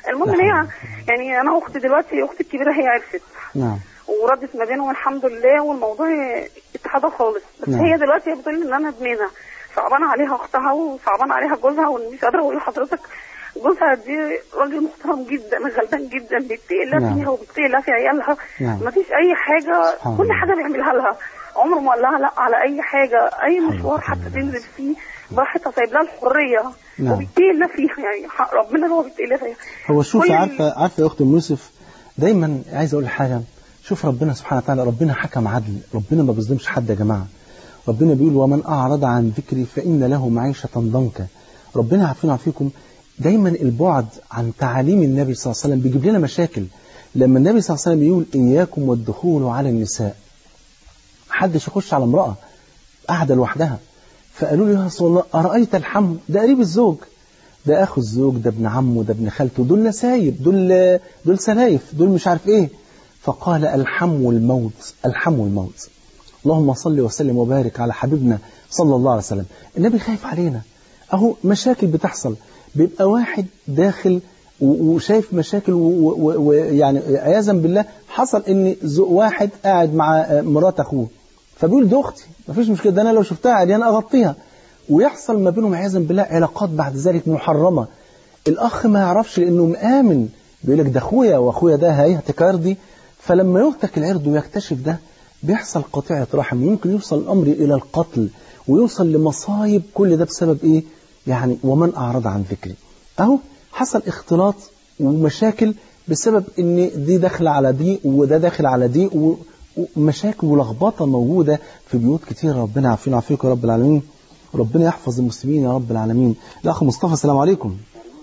Speaker 5: المهم ان هي يعني انا اختي دلوقتي اختي الكبيره هي عرفت
Speaker 1: نعم
Speaker 5: وردت ما بينهم الحمد لله والموضوع اتحدى خالص بس
Speaker 1: نعم.
Speaker 5: هي دلوقتي هي بتقول ان انا ابننا صعبان عليها اختها وصعبان عليها جوزها ومش قادره اقول لحضرتك جوزها دي راجل محترم جدا غلبان جدا بيتقي الله
Speaker 1: نعم.
Speaker 5: فيها وبيتقي الله في عيالها
Speaker 1: نعم.
Speaker 5: ما فيش اي حاجه
Speaker 1: سبحان
Speaker 5: كل
Speaker 1: الله.
Speaker 5: حاجه بيعملها لها عمره ما قال لها لا على اي حاجه اي
Speaker 1: سبحان
Speaker 5: مشوار
Speaker 1: الله.
Speaker 5: حتى تنزل فيه براحتها سايب لها الحريه
Speaker 1: نعم.
Speaker 5: وبيتقي الله فيها يعني حق ربنا هو بيتقي الله فيها
Speaker 1: هو شوف
Speaker 5: كل-
Speaker 1: عارفه عارفه يا اخت ام يوسف دايما عايز اقول حاجه شوف ربنا سبحانه وتعالى ربنا حكم عدل ربنا ما بيظلمش حد يا جماعه ربنا بيقول ومن اعرض عن ذكري فان له معيشه ضنكا ربنا عارفين فيكم دايما البعد عن تعاليم النبي صلى الله عليه وسلم بيجيب لنا مشاكل لما النبي صلى الله عليه وسلم يقول اياكم والدخول على النساء محدش يخش على امراه قاعده لوحدها فقالوا له يا رسول الله ارايت الحم ده قريب الزوج ده اخو الزوج ده ابن عمه ده ابن خالته دول نسايب دول دول سلايف دول مش عارف ايه فقال الحم الموت الحم الموت اللهم صل وسلم وبارك على حبيبنا صلى الله عليه وسلم النبي خايف علينا اهو مشاكل بتحصل بيبقى واحد داخل و- وشايف مشاكل ويعني عياذا بالله حصل ان زو- واحد قاعد مع آه، مرات اخوه فبيقول دي اختي مفيش مشكله ده انا لو شفتها عريانه اغطيها ويحصل ما بينهم عياذا بالله علاقات بعد ذلك محرمه الاخ ما يعرفش لانه مآمن بيقول لك ده اخويا واخويا ده هيهتك عرضي فلما يهتك العرض ويكتشف ده بيحصل قطيعه رحم ويمكن يوصل الامر الى القتل ويوصل لمصايب كل ده بسبب ايه يعني ومن اعرض عن ذكري اهو حصل اختلاط ومشاكل بسبب ان دي داخله على دي وده داخل على دي و- ومشاكل ولخبطه موجوده في بيوت كتير ربنا يعافينا ويعافيكم يا رب العالمين ربنا يحفظ المسلمين يا رب العالمين الاخ مصطفى السلام عليكم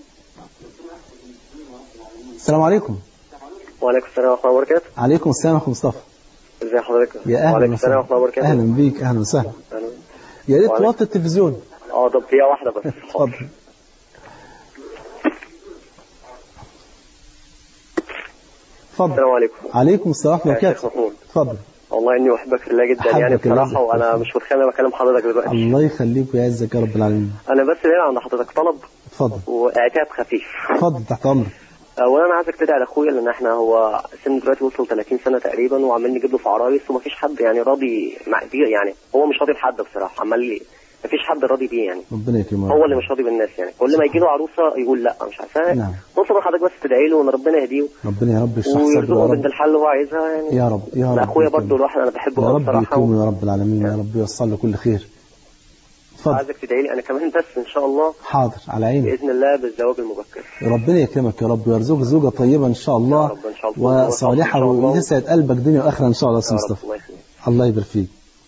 Speaker 1: السلام عليكم
Speaker 7: وعليكم السلام ورحمة الله وبركاته
Speaker 1: عليكم السلام اخو مصطفى
Speaker 7: ازي حضرتك
Speaker 1: يا اهلا
Speaker 7: وعليكم السلام ورحمة الله وبركاته
Speaker 1: اهلا بيك اهلا وسهلا
Speaker 7: أهلا.
Speaker 1: يا ريت
Speaker 7: وعليكم.
Speaker 1: توطي التلفزيون
Speaker 7: اه طب دقيقة واحدة بس
Speaker 1: اتفضل اتفضل
Speaker 7: السلام عليكم
Speaker 1: عليكم السلام ورحمه الله
Speaker 7: يا شيخ
Speaker 1: وبركاته
Speaker 7: محمود
Speaker 1: اتفضل
Speaker 7: والله اني احبك في الله جدا
Speaker 1: أحبك
Speaker 7: يعني
Speaker 1: الله
Speaker 7: بصراحة وانا
Speaker 1: يجزاك.
Speaker 7: مش متخيل انا بكلم حضرتك دلوقتي
Speaker 1: الله يخليك ويعزك يا رب العالمين
Speaker 7: انا بس ليا عند حضرتك طلب
Speaker 1: اتفضل
Speaker 7: واعتاب خفيف
Speaker 1: اتفضل تحت امرك
Speaker 7: اولا انا عايزك تدعي لاخويا لان احنا هو سن دلوقتي وصل 30 سنه تقريبا وعمال نجيب له في عرايس ومفيش حد يعني راضي مع بيه يعني هو مش راضي بحد بصراحه عمال لي مفيش حد راضي بيه يعني
Speaker 1: ربنا يكرمك
Speaker 7: هو اللي مش راضي بالناس يعني كل ما يجي له عروسه يقول لا مش عارفه
Speaker 1: نعم.
Speaker 7: نطلب من حضرتك بس تدعي له وان ربنا يهديه
Speaker 1: ربنا يا رب يشرح صدره
Speaker 7: ويرزقه
Speaker 1: يا
Speaker 7: بنت
Speaker 1: رب
Speaker 7: الحل اللي هو عايزها يعني
Speaker 1: يا رب يا رب
Speaker 7: ده اخويا
Speaker 1: يكرمك.
Speaker 7: برضه الواحد انا بحبه
Speaker 1: يا
Speaker 7: قوي
Speaker 1: رب
Speaker 7: بصراحه
Speaker 1: يكرمه يا رب العالمين يا رب يوصل له كل خير اتفضل
Speaker 7: عايزك تدعي لي انا كمان بس ان شاء الله
Speaker 1: حاضر على عيني
Speaker 7: باذن الله بالزواج المبكر
Speaker 1: ربنا يكرمك يا رب ويرزقك زوجة طيبة إن شاء الله
Speaker 7: يا رب إن شاء الله.
Speaker 1: وصالحة
Speaker 7: إن شاء الله.
Speaker 1: وتسعد قلبك دنيا وآخرة إن شاء الله يا أستاذ
Speaker 7: يا رب
Speaker 1: مصطفى
Speaker 7: الله يخليك
Speaker 1: الله يبارك فيك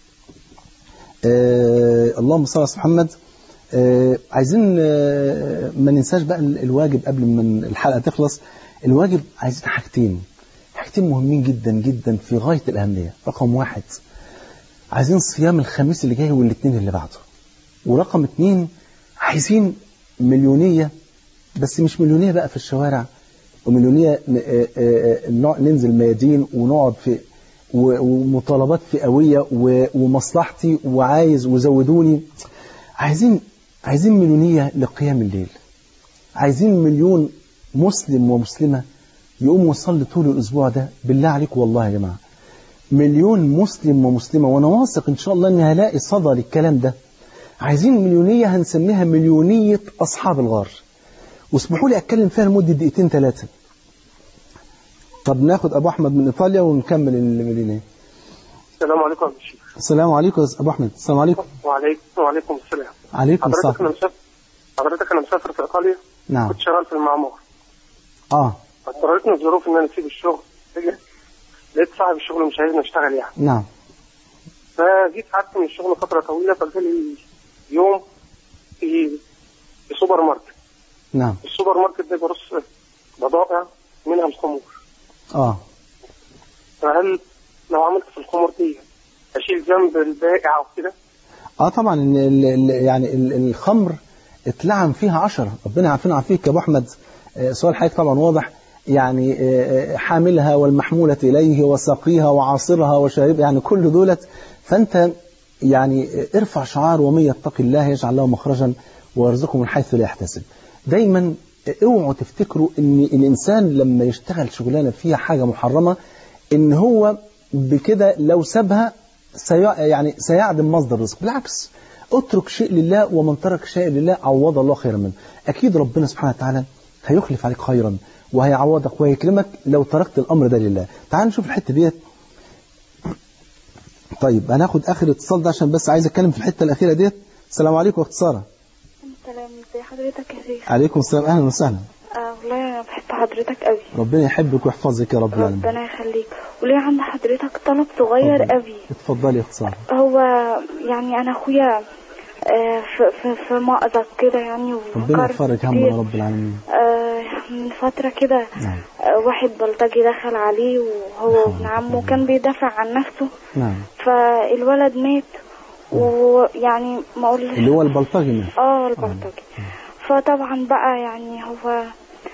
Speaker 1: آه اللهم صل على سيدنا محمد آه عايزين آه ما ننساش بقى ال- الواجب قبل ما الحلقة تخلص الواجب عايزين حاجتين حاجتين مهمين جدا جدا في غاية الأهمية رقم واحد عايزين صيام الخميس اللي جاي والاثنين اللي بعده ورقم اتنين عايزين مليونية بس مش مليونية بقى في الشوارع ومليونية ن- آه، آه، نوع- ننزل ميادين ونقعد في و- ومطالبات فئوية و- ومصلحتي وعايز وزودوني عايزين عايزين مليونية لقيام الليل عايزين مليون مسلم ومسلمة يقوم يصلي طول الأسبوع ده بالله عليكم والله يا جماعة مليون مسلم ومسلمة وأنا واثق إن شاء الله إني هلاقي صدى للكلام ده عايزين مليونية هنسميها مليونية أصحاب الغار واسمحوا لي أتكلم فيها لمدة دقيقتين ثلاثة طب ناخد أبو أحمد من إيطاليا ونكمل المليونية
Speaker 8: السلام عليكم يا شيخ
Speaker 1: السلام عليكم يا أبو أحمد السلام عليكم
Speaker 8: وعليكم وعليكم السلام
Speaker 1: عليكم
Speaker 8: حضرتك
Speaker 1: السلام
Speaker 8: انا مسافر حضرتك انا مسافر في ايطاليا
Speaker 1: نعم
Speaker 8: كنت شغال في المعمار
Speaker 1: آه
Speaker 8: اضطريتني الظروف ان انا اسيب الشغل لقيت صاحب الشغل مش عايزني اشتغل يعني
Speaker 1: نعم
Speaker 8: فجيت قعدت من الشغل فتره طويله فجالي يوم في في سوبر ماركت
Speaker 1: نعم
Speaker 8: السوبر ماركت ده برص بضائع منها الخمور
Speaker 1: آه
Speaker 8: فهل لو عملت في الخمور دي اشيل ذنب البائع او كده
Speaker 1: اه طبعا ال ال ال يعني ال الخمر اتلعن فيها عشرة ربنا يعافينا ويعافيك يا ابو احمد آه، سؤال حضرتك طبعا واضح يعني آه، آه، حاملها والمحمولة إليه وسقيها وعاصرها وشاربها يعني كل دولت فأنت يعني آه، ارفع شعار ومن يتق الله يجعل له مخرجا ويرزقه من حيث لا يحتسب دايما اوعوا تفتكروا ان الانسان لما يشتغل شغلانه فيها حاجه محرمه ان هو بكده لو سابها سي يعني سيعدم مصدر رزق بالعكس اترك شيء لله ومن ترك شيء لله عوض الله خيرا منه اكيد ربنا سبحانه وتعالى هيخلف عليك خيرا وهيعوضك وهيكرمك لو تركت الامر ده لله تعال نشوف الحته ديت طيب هناخد اخر اتصال ده عشان بس عايز اتكلم في الحته الاخيره ديت السلام عليكم يا اخت ساره
Speaker 9: السلام ازي حضرتك يا شيخ
Speaker 1: عليكم السلام اهلا وسهلا
Speaker 9: آه والله انا بحب حضرتك قوي
Speaker 1: ربنا يحبك ويحفظك يا رب العالمين
Speaker 9: ربنا يخليك وليه عند حضرتك طلب صغير
Speaker 1: اتفضلي.
Speaker 9: قوي
Speaker 1: اتفضلي يا اخت ساره
Speaker 9: هو يعني انا اخويا آه في, في, في مأزق كده يعني
Speaker 1: ربنا
Speaker 9: وفكر
Speaker 1: يغفرك
Speaker 9: كتير.
Speaker 1: هم يا رب العالمين
Speaker 9: آه من فترة كده
Speaker 1: نعم
Speaker 9: آه واحد بلطجي دخل عليه وهو وابن عمه كان بيدافع عن نفسه
Speaker 1: نعم
Speaker 9: فالولد مات ويعني ما اقولش
Speaker 1: اللي هو البلطجي منه
Speaker 9: اه البلطجي فطبعا بقى يعني هو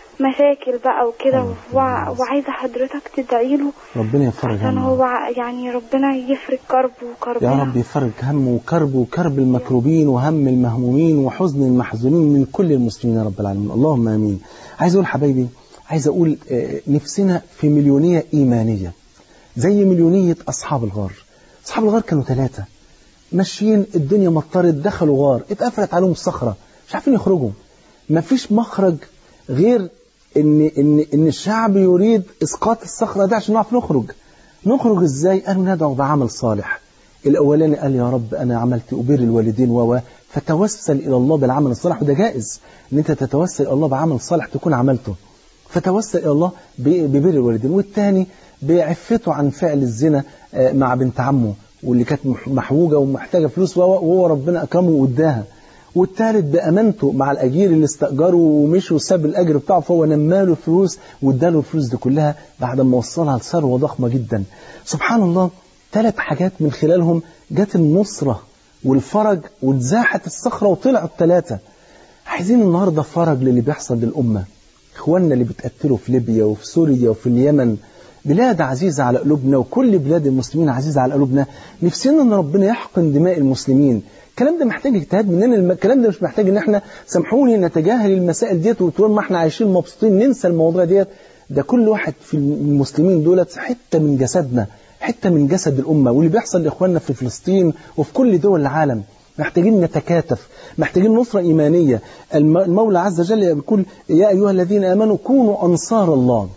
Speaker 9: مشاكل بقى وكده وع- وعايزة حضرتك تدعي له
Speaker 1: ربنا يفرج
Speaker 9: عشان
Speaker 1: همه
Speaker 9: هو يعني ربنا يفرج كربه وكربنا
Speaker 1: يا رب يفرج هم وكرب وكرب المكروبين وهم المهمومين وحزن المحزونين من كل المسلمين يا رب العالمين اللهم امين عايز اقول حبايبي عايز اقول آه، نفسنا في مليونيه ايمانيه زي مليونيه اصحاب الغار اصحاب الغار كانوا ثلاثه ماشيين الدنيا مطرت دخلوا غار اتقفلت عليهم الصخره مش عارفين يخرجوا مفيش مخرج غير ان ان ان الشعب يريد اسقاط الصخره دي عشان نعرف نخرج نخرج ازاي قالوا ندعو بعمل صالح الاولاني قال يا رب انا عملت ابر الوالدين و فتوسل الى الله بالعمل الصالح وده جائز ان انت تتوسل الى الله بعمل صالح تكون عملته فتوسل الى الله ب- ببر الوالدين والثاني بعفته عن فعل الزنا آه، مع بنت عمه واللي كانت مح- محوجه ومحتاجه فلوس وهو وهو ربنا اكرمه واداها والثالث بامانته مع الاجير اللي استاجره ومشي وساب الاجر بتاعه فهو نماله الفلوس واداله الفلوس دي كلها بعد ما وصلها لثروه ضخمه جدا سبحان الله ثلاث حاجات من خلالهم جت النصره والفرج واتزاحت الصخره وطلعوا الثلاثه عايزين النهارده فرج للي بيحصل للامه اخواننا اللي بيتقتلوا في ليبيا وفي سوريا وفي اليمن بلاد عزيزة على قلوبنا وكل بلاد المسلمين عزيزة على قلوبنا نفسنا ان ربنا يحقن دماء المسلمين الكلام ده محتاج اجتهاد مننا الم- الكلام ده مش محتاج ان احنا سامحوني نتجاهل المسائل ديت وطول ما احنا عايشين مبسوطين ننسى الموضوع ديت ده كل واحد في المسلمين دولت حتة من جسدنا حتة من جسد الأمة واللي بيحصل لإخواننا في فلسطين وفي كل دول العالم محتاجين نتكاتف محتاجين نصرة إيمانية الم- المولى عز وجل يقول يا أيها الذين آمنوا كونوا أنصار الله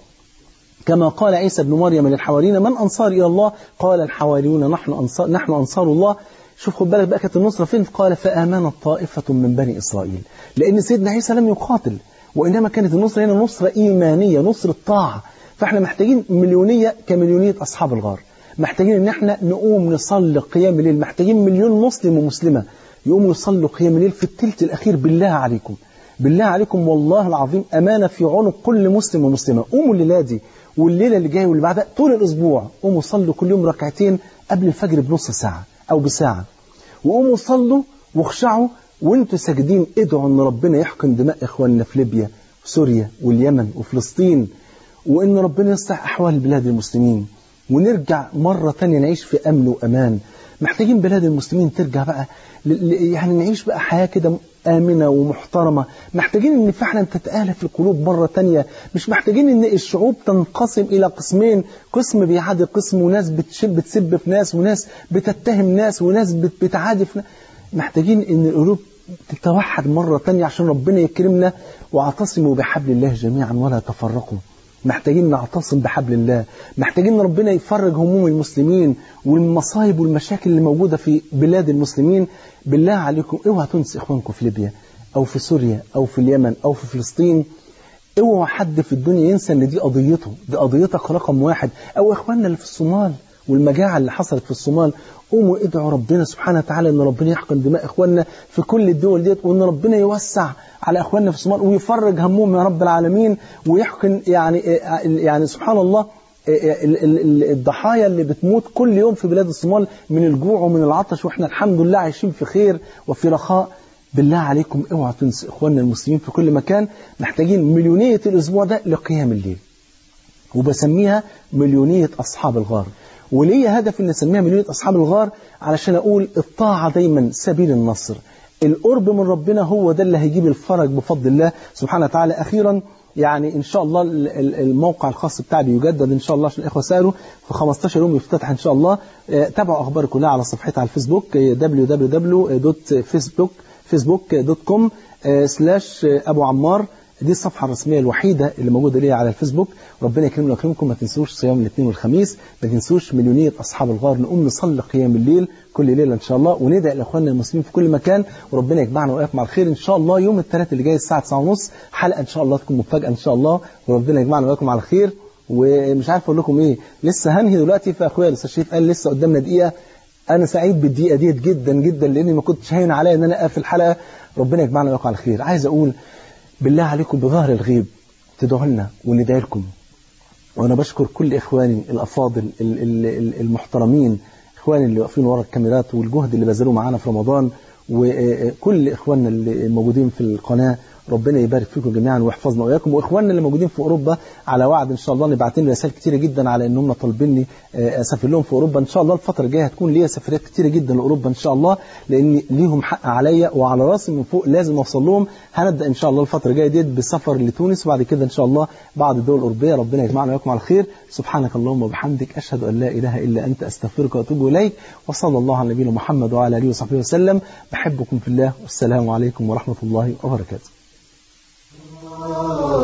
Speaker 1: كما قال عيسى بن مريم للحواريين من أنصار إلى الله قال الحواريون نحن أنصار, نحن أنصار الله شوف خد بالك بقى كانت النصرة فين قال فآمنت طائفة من بني إسرائيل لأن سيدنا عيسى لم يقاتل وإنما كانت النصرة هنا نصرة إيمانية نصرة طاعة فإحنا محتاجين مليونية كمليونية أصحاب الغار محتاجين إن إحنا نقوم نصلي قيام الليل محتاجين مليون مسلم ومسلمة يقوموا يصلوا قيام الليل في الثلث الأخير بالله عليكم بالله عليكم والله العظيم أمانة في عنق كل مسلم ومسلمة قوموا الليلة دي والليلة اللي جاية واللي بعدها طول الأسبوع قوموا صلوا كل يوم ركعتين قبل الفجر بنص ساعة أو بساعة وقوموا صلوا واخشعوا وانتوا ساجدين ادعوا ان ربنا يحقن دماء اخواننا في ليبيا وسوريا واليمن وفلسطين وان ربنا يصلح احوال بلاد المسلمين ونرجع مرة تانية نعيش في امن وامان محتاجين بلاد المسلمين ترجع بقى ل- ل- يعني نعيش بقى حياة كده آمنة ومحترمة محتاجين ان فعلا تتآلف القلوب مرة تانية مش محتاجين ان الشعوب تنقسم الى قسمين قسم بيعادي قسم وناس بتشب بتسب في ناس وناس بتتهم ناس وناس بت- بتعادي في ناس محتاجين ان القلوب تتوحد مرة تانية عشان ربنا يكرمنا واعتصموا بحبل الله جميعا ولا تفرقوا محتاجين نعتصم بحبل الله محتاجين ربنا يفرج هموم المسلمين والمصايب والمشاكل اللي موجودة في بلاد المسلمين بالله عليكم اوعى تنسوا اخوانكم في ليبيا او في سوريا او في اليمن او في فلسطين اوعى حد في الدنيا ينسى ان دي قضيته دي قضيتك رقم واحد او اخواننا اللي في الصومال والمجاعة اللي حصلت في الصومال قوموا ادعوا ربنا سبحانه وتعالى ان ربنا يحقن دماء اخواننا في كل الدول ديت وان ربنا يوسع على اخواننا في الصومال ويفرج همهم يا رب العالمين ويحقن يعني يعني سبحان الله ال- ال- ال- الضحايا اللي بتموت كل يوم في بلاد الصومال من الجوع ومن العطش واحنا الحمد لله عايشين في خير وفي رخاء بالله عليكم اوعوا تنسوا اخواننا المسلمين في كل مكان محتاجين مليونية الاسبوع ده لقيام الليل وبسميها مليونية أصحاب الغار وليه هدف ان اسميها مليونية أصحاب الغار علشان أقول الطاعة دايما سبيل النصر القرب من ربنا هو ده اللي هيجيب الفرج بفضل الله سبحانه وتعالى أخيرا يعني ان شاء الله ال- ال- الموقع الخاص بتاعي بيجدد ان شاء الله عشان الاخوه سالوا في 15 يوم يفتتح ان شاء الله آه، تابعوا اخبار كلها على صفحتي على الفيسبوك آه، www.facebook.com سلاش ابو عمار دي الصفحة الرسمية الوحيدة اللي موجودة ليا على الفيسبوك ربنا يكرمنا ويكرمكم ما تنسوش صيام الاثنين والخميس ما تنسوش مليونية أصحاب الغار نقوم نصلي قيام الليل كل ليلة إن شاء الله وندعي لإخواننا المسلمين في كل مكان وربنا يجمعنا وإياكم على الخير إن شاء الله يوم الثلاث اللي جاي الساعة 9:30 حلقة إن شاء الله تكون مفاجأة إن شاء الله وربنا يجمعنا وإياكم على الخير ومش عارف أقول لكم إيه لسه هنهي دلوقتي فأخويا الأستاذ شريف قال لسه قدامنا دقيقة انا سعيد بالدقيقه ديت جدا جدا لاني ما كنتش هين عليا ان انا اقفل الحلقه ربنا يجمعنا ويقع على خير عايز اقول بالله عليكم بظهر الغيب تدعوا لنا وندعي لكم وانا بشكر كل اخواني الافاضل ال- ال- ال- المحترمين اخواني اللي واقفين ورا الكاميرات والجهد اللي بذلوه معانا في رمضان وكل اخواننا اللي موجودين في القناه ربنا يبارك فيكم جميعا ويحفظنا واياكم واخواننا اللي موجودين في اوروبا على وعد ان شاء الله نبعت لنا رسائل كتيره جدا على ان هم طالبيني آه، اسافر لهم في اوروبا ان شاء الله الفتره الجايه هتكون ليا سفريات كتيره جدا لاوروبا ان شاء الله لان ليهم حق عليا وعلى راسي من فوق لازم اوصل لهم هنبدا ان شاء الله الفتره الجايه ديت بسفر لتونس وبعد كده ان شاء الله بعض الدول الاوروبيه ربنا يجمعنا وياكم على خير سبحانك اللهم وبحمدك اشهد ان لا اله الا انت استغفرك واتوب اليك وصلى الله على نبينا محمد وعلى اله وصحبه وسلم بحبكم في الله والسلام عليكم ورحمه الله وبركاته
Speaker 2: Oh